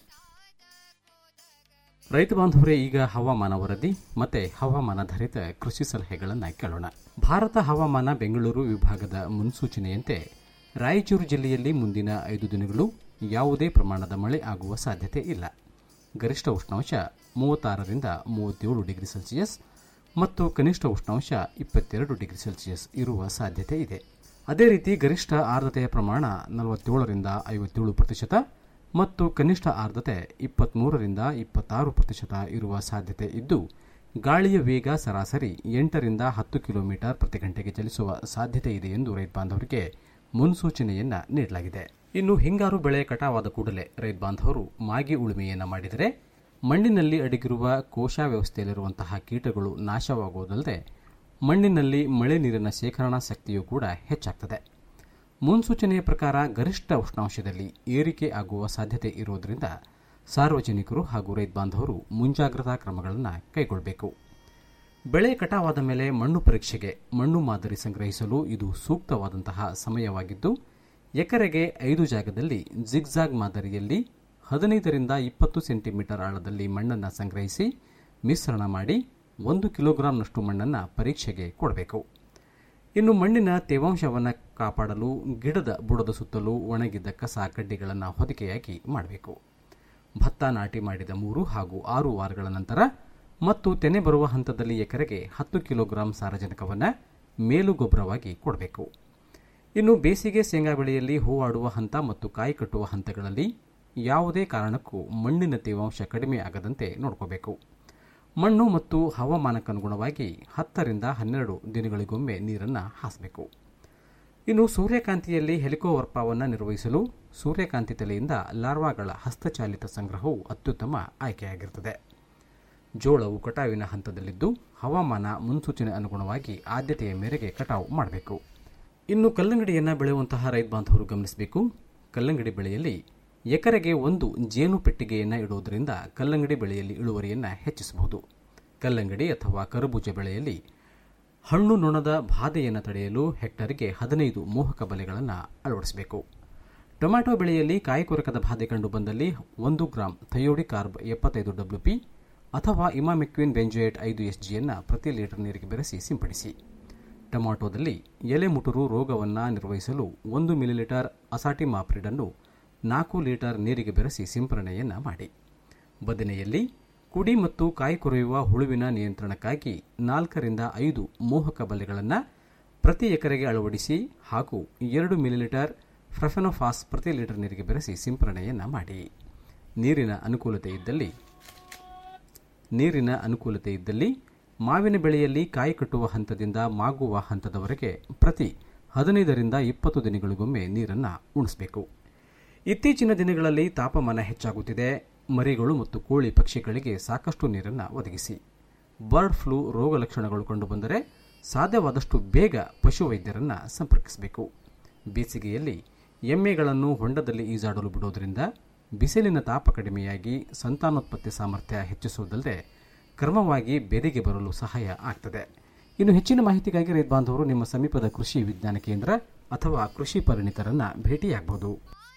Speaker 7: ರೈತ ಬಾಂಧವರೇ ಈಗ ಹವಾಮಾನ ವರದಿ ಮತ್ತೆ ಹವಾಮಾನಾಧಾರಿತ ಕೃಷಿ ಸಲಹೆಗಳನ್ನು ಕೇಳೋಣ ಭಾರತ ಹವಾಮಾನ ಬೆಂಗಳೂರು ವಿಭಾಗದ ಮುನ್ಸೂಚನೆಯಂತೆ ರಾಯಚೂರು ಜಿಲ್ಲೆಯಲ್ಲಿ ಮುಂದಿನ ಐದು ದಿನಗಳು ಯಾವುದೇ ಪ್ರಮಾಣದ ಮಳೆ ಆಗುವ ಸಾಧ್ಯತೆ ಇಲ್ಲ ಗರಿಷ್ಠ ಉಷ್ಣಾಂಶ ಮೂವತ್ತಾರರಿಂದ ಮೂವತ್ತೇಳು ಡಿಗ್ರಿ ಸೆಲ್ಸಿಯಸ್ ಮತ್ತು ಕನಿಷ್ಠ ಉಷ್ಣಾಂಶ ಇಪ್ಪತ್ತೆರಡು ಡಿಗ್ರಿ ಸೆಲ್ಸಿಯಸ್ ಇರುವ ಸಾಧ್ಯತೆ ಇದೆ ಅದೇ ರೀತಿ ಗರಿಷ್ಠ ಆರ್ದ್ರತೆಯ ಪ್ರಮಾಣ ನಲವತ್ತೇಳರಿಂದ ಐವತ್ತೇಳು ಪ್ರತಿಶತ ಮತ್ತು ಕನಿಷ್ಠ ಆರ್ದ್ರತೆ ಇಪ್ಪತ್ಮೂರರಿಂದ ಇಪ್ಪತ್ತಾರು ಪ್ರತಿಶತ ಇರುವ ಸಾಧ್ಯತೆ ಇದ್ದು ಗಾಳಿಯ ವೇಗ ಸರಾಸರಿ ಎಂಟರಿಂದ ಹತ್ತು ಕಿಲೋಮೀಟರ್ ಪ್ರತಿ ಗಂಟೆಗೆ ಚಲಿಸುವ ಸಾಧ್ಯತೆ ಇದೆ ಎಂದು ರೈತ ಬಾಂಧವರಿಗೆ ಮುನ್ಸೂಚನೆಯನ್ನ ನೀಡಲಾಗಿದೆ ಇನ್ನು ಹಿಂಗಾರು ಬೆಳೆ ಕಟಾವಾದ ಕೂಡಲೇ ರೈತ ಬಾಂಧವರು ಮಾಗಿ ಉಳುಮೆಯನ್ನ ಮಾಡಿದರೆ ಮಣ್ಣಿನಲ್ಲಿ ಅಡಗಿರುವ ಕೋಶ ವ್ಯವಸ್ಥೆಯಲ್ಲಿರುವಂತಹ ಕೀಟಗಳು ನಾಶವಾಗುವುದಲ್ಲದೆ ಮಣ್ಣಿನಲ್ಲಿ ಮಳೆ ನೀರಿನ ಶೇಖರಣಾ ಶಕ್ತಿಯೂ ಕೂಡ ಹೆಚ್ಚಾಗ್ತದೆ ಮುನ್ಸೂಚನೆಯ ಪ್ರಕಾರ ಗರಿಷ್ಠ ಉಷ್ಣಾಂಶದಲ್ಲಿ ಏರಿಕೆ ಆಗುವ ಸಾಧ್ಯತೆ ಇರುವುದರಿಂದ ಸಾರ್ವಜನಿಕರು ಹಾಗೂ ರೈತ ಬಾಂಧವರು ಮುಂಜಾಗ್ರತಾ ಕ್ರಮಗಳನ್ನು ಕೈಗೊಳ್ಳಬೇಕು ಬೆಳೆ ಕಟಾವಾದ ಮೇಲೆ ಮಣ್ಣು ಪರೀಕ್ಷೆಗೆ ಮಣ್ಣು ಮಾದರಿ ಸಂಗ್ರಹಿಸಲು ಇದು ಸೂಕ್ತವಾದಂತಹ ಸಮಯವಾಗಿದ್ದು ಎಕರೆಗೆ ಐದು ಜಾಗದಲ್ಲಿ ಜಿಗ್ಜಾಗ್ ಮಾದರಿಯಲ್ಲಿ ಹದಿನೈದರಿಂದ ಇಪ್ಪತ್ತು ಸೆಂಟಿಮೀಟರ್ ಆಳದಲ್ಲಿ ಮಣ್ಣನ್ನು ಸಂಗ್ರಹಿಸಿ ಮಿಶ್ರಣ ಮಾಡಿ ಒಂದು ಕಿಲೋಗ್ರಾಂನಷ್ಟು ಮಣ್ಣನ್ನು ಪರೀಕ್ಷೆಗೆ ಕೊಡಬೇಕು ಇನ್ನು ಮಣ್ಣಿನ ತೇವಾಂಶವನ್ನು ಕಾಪಾಡಲು ಗಿಡದ ಬುಡದ ಸುತ್ತಲೂ ಒಣಗಿದ್ದ ಕಸ ಕಡ್ಡಿಗಳನ್ನು ಹೊದಿಕೆಯಾಗಿ ಮಾಡಬೇಕು ಭತ್ತ ನಾಟಿ ಮಾಡಿದ ಮೂರು ಹಾಗೂ ಆರು ವಾರಗಳ ನಂತರ ಮತ್ತು ತೆನೆ ಬರುವ ಹಂತದಲ್ಲಿ ಎಕರೆಗೆ ಹತ್ತು ಕಿಲೋಗ್ರಾಂ ಸಾರಜನಕವನ್ನು ಮೇಲು ಗೊಬ್ಬರವಾಗಿ ಕೊಡಬೇಕು ಇನ್ನು ಬೇಸಿಗೆ ಶೇಂಗಾ ಬೆಳೆಯಲ್ಲಿ ಹೂವಾಡುವ ಹಂತ ಮತ್ತು ಕಾಯಿ ಕಟ್ಟುವ ಹಂತಗಳಲ್ಲಿ ಯಾವುದೇ ಕಾರಣಕ್ಕೂ ಮಣ್ಣಿನ ತೇವಾಂಶ ಕಡಿಮೆ ಆಗದಂತೆ ನೋಡ್ಕೋಬೇಕು ಮಣ್ಣು ಮತ್ತು ಹವಾಮಾನಕ್ಕನುಗುಣವಾಗಿ ಹತ್ತರಿಂದ ಹನ್ನೆರಡು ದಿನಗಳಿಗೊಮ್ಮೆ ನೀರನ್ನು ಹಾಸಬೇಕು ಇನ್ನು ಸೂರ್ಯಕಾಂತಿಯಲ್ಲಿ ಹೆಲಿಕೋವರ್ಪವನ್ನು ನಿರ್ವಹಿಸಲು ಸೂರ್ಯಕಾಂತಿ ತಲೆಯಿಂದ ಲಾರ್ವಾಗಳ ಹಸ್ತಚಾಲಿತ ಸಂಗ್ರಹವು ಅತ್ಯುತ್ತಮ ಆಯ್ಕೆಯಾಗಿರುತ್ತದೆ ಜೋಳವು ಕಟಾವಿನ ಹಂತದಲ್ಲಿದ್ದು ಹವಾಮಾನ ಮುನ್ಸೂಚನೆ ಅನುಗುಣವಾಗಿ ಆದ್ಯತೆಯ ಮೇರೆಗೆ ಕಟಾವು ಮಾಡಬೇಕು ಇನ್ನು ಕಲ್ಲಂಗಡಿಯನ್ನು ಬೆಳೆಯುವಂತಹ ರೈತ ಬಾಂಧವರು ಗಮನಿಸಬೇಕು ಕಲ್ಲಂಗಡಿ ಬೆಳೆಯಲ್ಲಿ ಎಕರೆಗೆ ಒಂದು ಜೇನು ಪೆಟ್ಟಿಗೆಯನ್ನು ಇಡುವುದರಿಂದ ಕಲ್ಲಂಗಡಿ ಬೆಳೆಯಲ್ಲಿ ಇಳುವರಿಯನ್ನು ಹೆಚ್ಚಿಸಬಹುದು ಕಲ್ಲಂಗಡಿ ಅಥವಾ ಕರಬೂಜ ಬೆಳೆಯಲ್ಲಿ ಹಣ್ಣು ನೊಣದ ಬಾಧೆಯನ್ನು ತಡೆಯಲು ಹೆಕ್ಟರ್ಗೆ ಹದಿನೈದು ಮೋಹಕ ಬಲೆಗಳನ್ನು ಅಳವಡಿಸಬೇಕು ಟೊಮ್ಯಾಟೊ ಬೆಳೆಯಲ್ಲಿ ಕಾಯಿ ಕೊರಕದ ಬಾಧೆ ಕಂಡು ಬಂದಲ್ಲಿ ಒಂದು ಗ್ರಾಂ ಥಯೋಡಿ ಕಾರ್ಬ್ ಎಪ್ಪತ್ತೈದು ಡಬ್ಲ್ಯೂಪಿ ಅಥವಾ ಇಮಾಮೆಕ್ವಿನ್ ಬೆಂಜೋಯೇಟ್ ಐದು ಎಸ್ಜಿಯನ್ನು ಪ್ರತಿ ಲೀಟರ್ ನೀರಿಗೆ ಬೆರೆಸಿ ಸಿಂಪಡಿಸಿ ಟೊಮ್ಯಾಟೊದಲ್ಲಿ ಎಲೆ ಮುಟುರು ರೋಗವನ್ನು ನಿರ್ವಹಿಸಲು ಒಂದು ಮಿಲಿಲೀಟರ್ ಅಸಾಟಿ ಮಾಪ್ರಿಡನ್ನು ನಾಲ್ಕು ಲೀಟರ್ ನೀರಿಗೆ ಬೆರೆಸಿ ಸಿಂಪರಣೆಯನ್ನು ಮಾಡಿ ಬದನೆಯಲ್ಲಿ ಕುಡಿ ಮತ್ತು ಕಾಯಿ ಕೊರೆಯುವ ಹುಳುವಿನ ನಿಯಂತ್ರಣಕ್ಕಾಗಿ ನಾಲ್ಕರಿಂದ ಐದು ಮೋಹಕ ಬಲೆಗಳನ್ನು ಪ್ರತಿ ಎಕರೆಗೆ ಅಳವಡಿಸಿ ಹಾಗೂ ಎರಡು ಮಿಲಿಲೀಟರ್ ಫ್ರಫೆನೋಫಾಸ್ ಪ್ರತಿ ಲೀಟರ್ ನೀರಿಗೆ ಬೆರೆಸಿ ಸಿಂಪರಣೆಯನ್ನು ಮಾಡಿ ನೀರಿನ ಅನುಕೂಲತೆ ಇದ್ದಲ್ಲಿ ನೀರಿನ ಅನುಕೂಲತೆ ಇದ್ದಲ್ಲಿ ಮಾವಿನ ಬೆಳೆಯಲ್ಲಿ ಕಾಯಿ ಕಟ್ಟುವ ಹಂತದಿಂದ ಮಾಗುವ ಹಂತದವರೆಗೆ ಪ್ರತಿ ಹದಿನೈದರಿಂದ ಇಪ್ಪತ್ತು ದಿನಗಳಿಗೊಮ್ಮೆ ನೀರನ್ನು ಉಣಿಸಬೇಕು ಇತ್ತೀಚಿನ ದಿನಗಳಲ್ಲಿ ತಾಪಮಾನ ಹೆಚ್ಚಾಗುತ್ತಿದೆ ಮರಿಗಳು ಮತ್ತು ಕೋಳಿ ಪಕ್ಷಿಗಳಿಗೆ ಸಾಕಷ್ಟು ನೀರನ್ನು ಒದಗಿಸಿ ಬರ್ಡ್ ಫ್ಲೂ ರೋಗ ಲಕ್ಷಣಗಳು ಕಂಡುಬಂದರೆ ಸಾಧ್ಯವಾದಷ್ಟು ಬೇಗ ಪಶುವೈದ್ಯರನ್ನು ಸಂಪರ್ಕಿಸಬೇಕು ಬೇಸಿಗೆಯಲ್ಲಿ ಎಮ್ಮೆಗಳನ್ನು ಹೊಂಡದಲ್ಲಿ ಈಜಾಡಲು ಬಿಡುವುದರಿಂದ ಬಿಸಿಲಿನ ತಾಪ ಕಡಿಮೆಯಾಗಿ ಸಂತಾನೋತ್ಪತ್ತಿ ಸಾಮರ್ಥ್ಯ ಹೆಚ್ಚಿಸುವುದಲ್ಲದೆ ಕ್ರಮವಾಗಿ ಬೆದೆಗೆ ಬರಲು ಸಹಾಯ ಆಗ್ತದೆ ಇನ್ನು ಹೆಚ್ಚಿನ ಮಾಹಿತಿಗಾಗಿ ರೈತ ಬಾಂಧವರು ನಿಮ್ಮ ಸಮೀಪದ ಕೃಷಿ ವಿಜ್ಞಾನ ಕೇಂದ್ರ ಅಥವಾ ಕೃಷಿ ಪರಿಣಿತರನ್ನ ಭೇಟಿಯಾಗಬಹುದು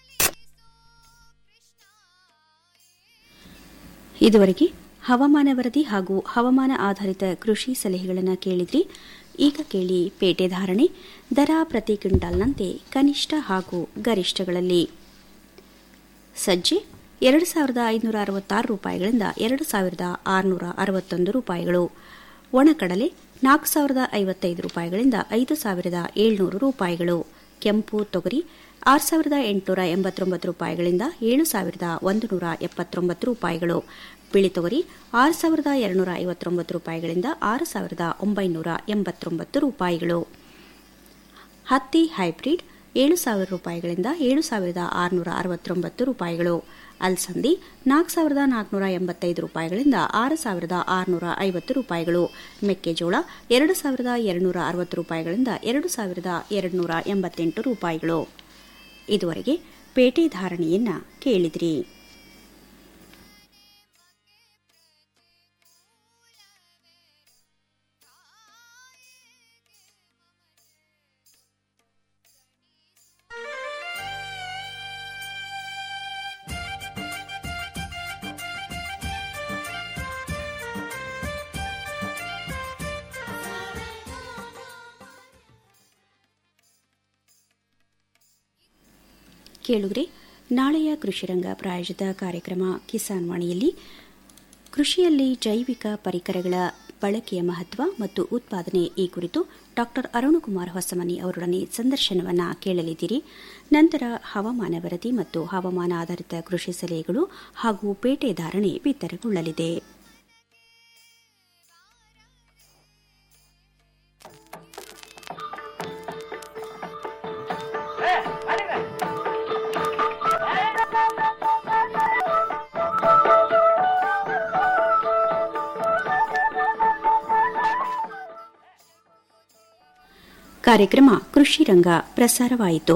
Speaker 4: ಇದುವರೆಗೆ ಹವಾಮಾನ ವರದಿ ಹಾಗೂ ಹವಾಮಾನ ಆಧಾರಿತ ಕೃಷಿ ಸಲಹೆಗಳನ್ನು ಕೇಳಿದ್ರಿ ಈಗ ಕೇಳಿ ಪೇಟೆ ಧಾರಣೆ ದರ ಪ್ರತಿ ಕ್ವಿಂಟಾಲ್ನಂತೆ ಕನಿಷ್ಠ ಹಾಗೂ ಗರಿಷ್ಠಗಳಲ್ಲಿ ಸಜ್ಜೆ ಎರಡು ಸಾವಿರದ ಐನೂರ ಅರವತ್ತಾರು ರೂಪಾಯಿಗಳಿಂದ ಎರಡು ಸಾವಿರದ ಆರುನೂರ ಅರವತ್ತೊಂದು ರೂಪಾಯಿಗಳು ಒಣಕಡಲೆ ನಾಲ್ಕು ಸಾವಿರದ ಐವತ್ತೈದು ರೂಪಾಯಿಗಳಿಂದ ಐದು ಸಾವಿರದ ಏಳ್ನೂರು ರೂಪಾಯಿಗಳು ಕೆಂಪು ತೊಗರಿ ಆರು ಸಾವಿರದ ಎಂಟುನೂರ ಎಂಬತ್ತೊಂಬತ್ತು ರೂಪಾಯಿಗಳಿಂದ ಏಳು ಸಾವಿರದ ಒಂದು ನೂರ ಎಪ್ಪತ್ತೊಂಬತ್ತು ರೂಪಾಯಿಗಳು ಬಿಳಿ ತೊಗರಿ ಆರು ಸಾವಿರದ ಎರಡುನೂರ ಐವತ್ತೊಂಬತ್ತು ರೂಪಾಯಿಗಳಿಂದ ಆರು ಸಾವಿರದ ಒಂಬೈನೂರ ಎಂಬತ್ತೊಂಬತ್ತು ರೂಪಾಯಿಗಳು ಹತ್ತಿ ಹೈಬ್ರಿಡ್ ಏಳು ಸಾವಿರ ರೂಪಾಯಿಗಳಿಂದ ಏಳು ಸಾವಿರದ ಆರುನೂರ ಅರವತ್ತೊಂಬತ್ತು ರೂಪಾಯಿಗಳು ಅಲ್ಸಂದಿ ನಾಲ್ಕು ಸಾವಿರದ ನಾಲ್ಕುನೂರ ಎಂಬತ್ತೈದು ರೂಪಾಯಿಗಳಿಂದ ಆರು ಸಾವಿರದ ಆರುನೂರ ಐವತ್ತು ರೂಪಾಯಿಗಳು ಮೆಕ್ಕೆಜೋಳ ಎರಡು ಸಾವಿರದ ಎರಡುನೂರ ಅರವತ್ತು ರೂಪಾಯಿಗಳಿಂದ ಎರಡು ಸಾವಿರದ ಎರಡುನೂರ ಎಂಬತ್ತೆಂಟು ರೂಪಾಯಿಗಳು ಇದುವರೆಗೆ ಪೇಟೆ ಧಾರಣೆಯನ್ನ ಕೇಳಿದ್ರಿ ಕೇಳುಗ್ರೆ ನಾಳೆಯ ಕೃಷಿರಂಗ ಪ್ರಾಯೋಜಿತ ಕಾರ್ಯಕ್ರಮ ಕಿಸಾನ್ ವಾಣಿಯಲ್ಲಿ ಕೃಷಿಯಲ್ಲಿ ಜೈವಿಕ ಪರಿಕರಗಳ ಬಳಕೆಯ ಮಹತ್ವ ಮತ್ತು ಉತ್ಪಾದನೆ ಈ ಕುರಿತು ಡಾ ಅರುಣಕುಮಾರ್ ಹೊಸಮನಿ ಅವರೊಡನೆ ಸಂದರ್ಶನವನ್ನ ಕೇಳಲಿದ್ದೀರಿ ನಂತರ ಹವಾಮಾನ ವರದಿ ಮತ್ತು ಹವಾಮಾನ ಆಧಾರಿತ ಕೃಷಿ ಸಲಹೆಗಳು ಹಾಗೂ ಪೇಟೆ ಧಾರಣೆ ಬಿತ್ತರಗೊಳ್ಳಲಿದೆ ಕಾರ್ಯಕ್ರಮ ಕೃಷಿ ರಂಗ ಪ್ರಸಾರವಾಯಿತು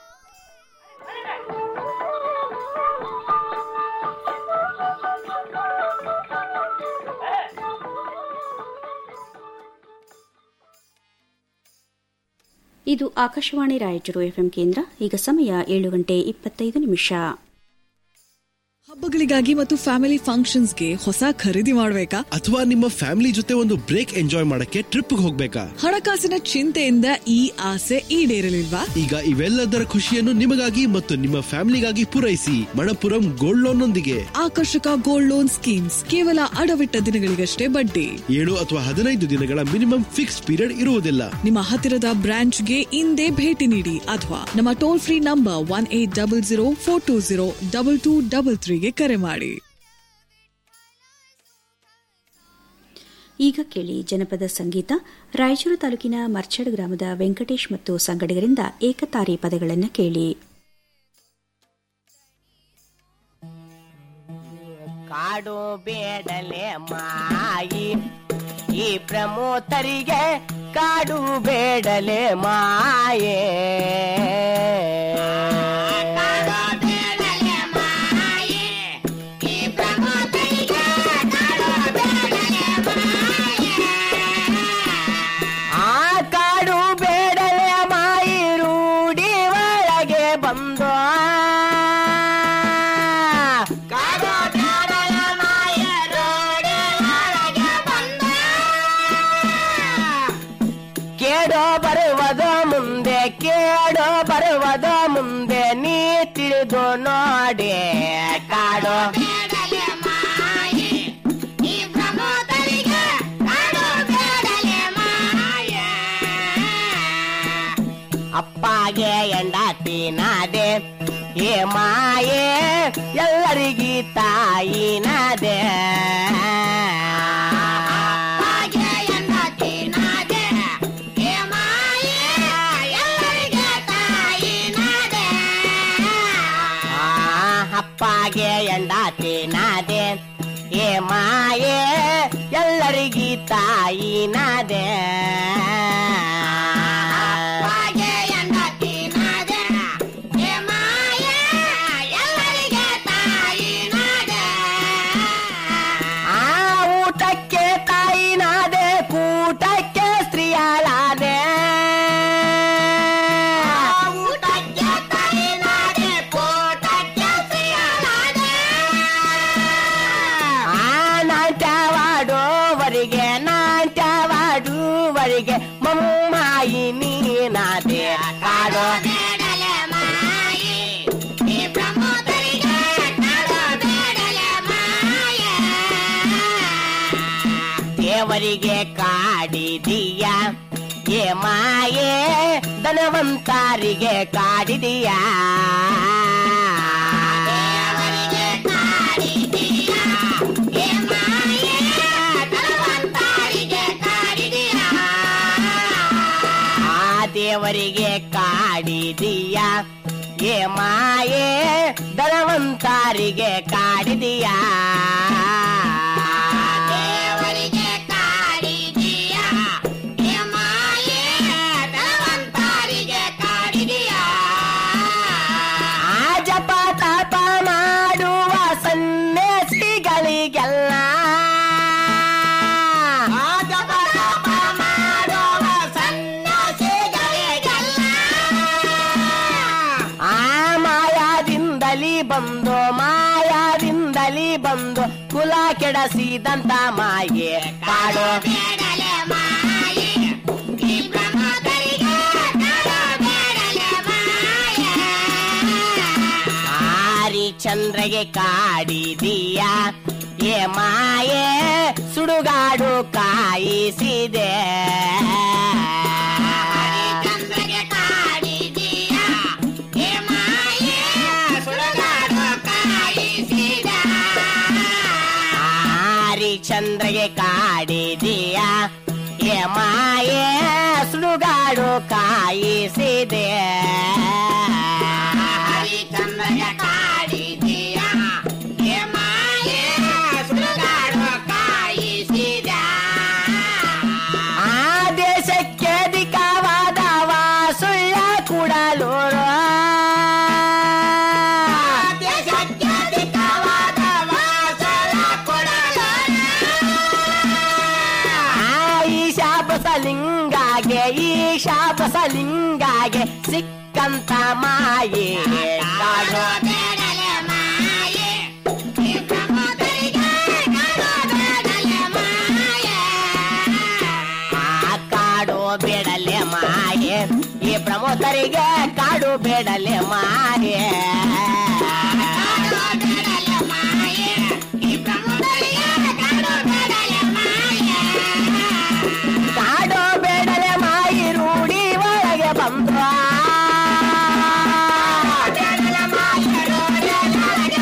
Speaker 4: ಇದು ಆಕಾಶವಾಣಿ ರಾಯಚೂರು ಎಫ್ಎಂ ಕೇಂದ್ರ ಈಗ ಸಮಯ ಏಳು ಗಂಟೆ ಇಪ್ಪತ್ತೈದು ನಿಮಿಷ
Speaker 8: ಹಬ್ಬಗಳಿಗಾಗಿ ಮತ್ತು ಫ್ಯಾಮಿಲಿ ಫಂಕ್ಷನ್ಸ್ಗೆ ಹೊಸ ಖರೀದಿ ಮಾಡಬೇಕಾ
Speaker 9: ಅಥವಾ ನಿಮ್ಮ ಫ್ಯಾಮಿಲಿ ಜೊತೆ ಒಂದು ಬ್ರೇಕ್ ಎಂಜಾಯ್ ಮಾಡಕ್ಕೆ ಟ್ರಿಪ್ ಹೋಗ್ಬೇಕಾ
Speaker 8: ಹಣಕಾಸಿನ ಚಿಂತೆಯಿಂದ ಈ ಆಸೆ ಈಡೇರಲಿಲ್ವಾ
Speaker 9: ಈಗ ಇವೆಲ್ಲದರ ಖುಷಿಯನ್ನು ನಿಮಗಾಗಿ ಮತ್ತು ನಿಮ್ಮ ಫ್ಯಾಮಿಲಿಗಾಗಿ ಪೂರೈಸಿ ಮಣಪುರಂ ಗೋಲ್ಡ್ ಲೋನ್ ನೊಂದಿಗೆ
Speaker 8: ಆಕರ್ಷಕ ಗೋಲ್ಡ್ ಲೋನ್ ಸ್ಕೀಮ್ಸ್ ಕೇವಲ ಅಡವಿಟ್ಟ ದಿನಗಳಿಗಷ್ಟೇ ಬಡ್ಡಿ
Speaker 9: ಏಳು ಅಥವಾ ಹದಿನೈದು ದಿನಗಳ ಮಿನಿಮಮ್ ಫಿಕ್ಸ್ ಪೀರಿಯಡ್ ಇರುವುದಿಲ್ಲ
Speaker 8: ನಿಮ್ಮ ಹತ್ತಿರದ ಬ್ರಾಂಚ್ಗೆ ಇಂದೇ ಭೇಟಿ ನೀಡಿ ಅಥವಾ ನಮ್ಮ toll free number one eight double zero four two zero double two double ತ್ರೀಗೆ ಕರೆ ಮಾಡಿ
Speaker 4: ಈಗ ಕೇಳಿ ಜನಪದ ಸಂಗೀತ ರಾಯಚೂರು ತಾಲೂಕಿನ ಮರ್ಚಡ್ ಗ್ರಾಮದ ವೆಂಕಟೇಶ್ ಮತ್ತು ಸಂಗಡಿಗರಿಂದ ಏಕತಾರಿ ಪದಗಳನ್ನು ಕೇಳಿ
Speaker 10: ಕಾಡು ಬೇಡಲೆ ಮಾಯಿ ಈ ಪ್ರಮೋತರಿಗೆ ಕಾಡು ಬೇಡಲೆ ಮಾಯೇ ಆ ಕಾಡು ಬೇಡಲೆ ಮಾಯಿ ರೂಢಿ ಒಳಗೆ ಬಂದೋ ಕಾಡು ಬೇಡಲೆ ಮಾಯಿ ರೂಢಿ ಒಳಗೆ ಬಂದೋ ಕೇಡೋ ಬರುವುದ ಮುಂದೆ ಕೇಡೋ ಬರುವುದ ಮುಂದೆ ನೀ ತಿಳಿದು ನೋಡಿ ಕಾಡೋ ಅಪ್ಪಗೆ ಎಂಡಾತಿನಾದೆ ಏ ಮಾಯೆ ಎಲ್ಲರಿಗಿ ತಾಯಿನಾದೆ ಆ, ಅಪ್ಪಗೆ ಎಂಡಾತಿನಾದೆ ಏ ಮಾಯೆ ಎಲ್ಲರಿಗಿ ತಾಯಿನಾದೆ ಆ ಊಟಕ್ಕೆ ತಾಯಿನಾದೆ ಕೂಟಕ್ಕೆ ಸ್ತ್ರೀಯಾಳಾದೆ ಊಟಕ್ಕೆ ತಾಯಿನಾದೆ ಕೂಟಕ್ಕೆ ಸ್ತ್ರೀಯಾಳಾದೆ ಆ ನಾಟ್ಯವಾಡೋವರಿಗೆ ನಾಟ್ಯವಾಡುವರಿಗೆ ಮಮ್ಮಾಯಿ ನೀನಾದೆ ಕಾಡೋ ದೇವರಿಗೆ ಕಾಡಿದೀಯ ಏ ಮಾಯೆ ಧನವಂತರಿಗೆ ಕಾಡಿದೀಯ ಆ ದೇವರಿಗೆ ಕಾಡಿದೀಯ ಏ ಮಾಯೆ ಧನವಂತರಿಗೆ ಕಾಡಿದೀಯ ದೇವರಿಗೆ ಕಾಡಿದೀಯ ಏ ಮಾಯೆ ಧನವಂತರಿಗೆ ಕಾಡಿದೀಯ ಆ ಜಪ ತಪ ಮಾಡುವ ಸನ್ಯಾಸಿಗಳಿಗೆಲ್ಲ ಆ ಜಪ ತಪ ಮಾಡುವ ಸನ್ಯಾಸಿಗಳಿಗೆಲ್ಲ ಆ ಮಾಯಾದಿಂದಲಿ ಬಂದು ಮಾಯಾದಿಂದಲಿ ಬಂದು ಕುಲ ಕೆಡಸಿದಂತ ಮಾಯೆ ಕಾಡೋ ಆರಿ ಚಂದ್ರಗೆ ಕಾಡಿದೀಯ ಏ ಮಾಯೆ ಸುಡುಗಾಡು ಕಾಯಿಸಿದೆ ಆರಿ ಚಂದ್ರಗೆ ಕಾಡಿದೀಯ ಏ ಮಾಯೆ ಸುಡುಗಾಡು ಕಾಯಿಸಿದೆ ಚಂದ್ರಗೆ ಕಾಡಿದೀಯ ಏ ಮಾಯೆ ಸುಡುಗಾಡು ಕಾಯಿಸಿದ ಆ ದೇಶಕ್ಕೆ ಅಧಿಕವಾದ ಬಸಲಿಂಗಾಗೆ ಈಶಾ ಬಸಲಿಂಗಾಗೆ ಸಿಕ್ಕಂತ ಮಾಯೆ ಕಾಡೋ ಬೇಡಲೆ ಮಾಯೆ ಈ ಪ್ರಮೋದರಿಗೆ ಕಾಡೋ ಬೇಡಲೆ ಮಾಯೆ ಆ ಕಾಡು ಬೇಡಲೆ ಮಾಯೆ ಈ ಪ್ರಮೋದರಿಗೆ ಕಾಡು ಬೇಡಲೆ ಮಾಯೆ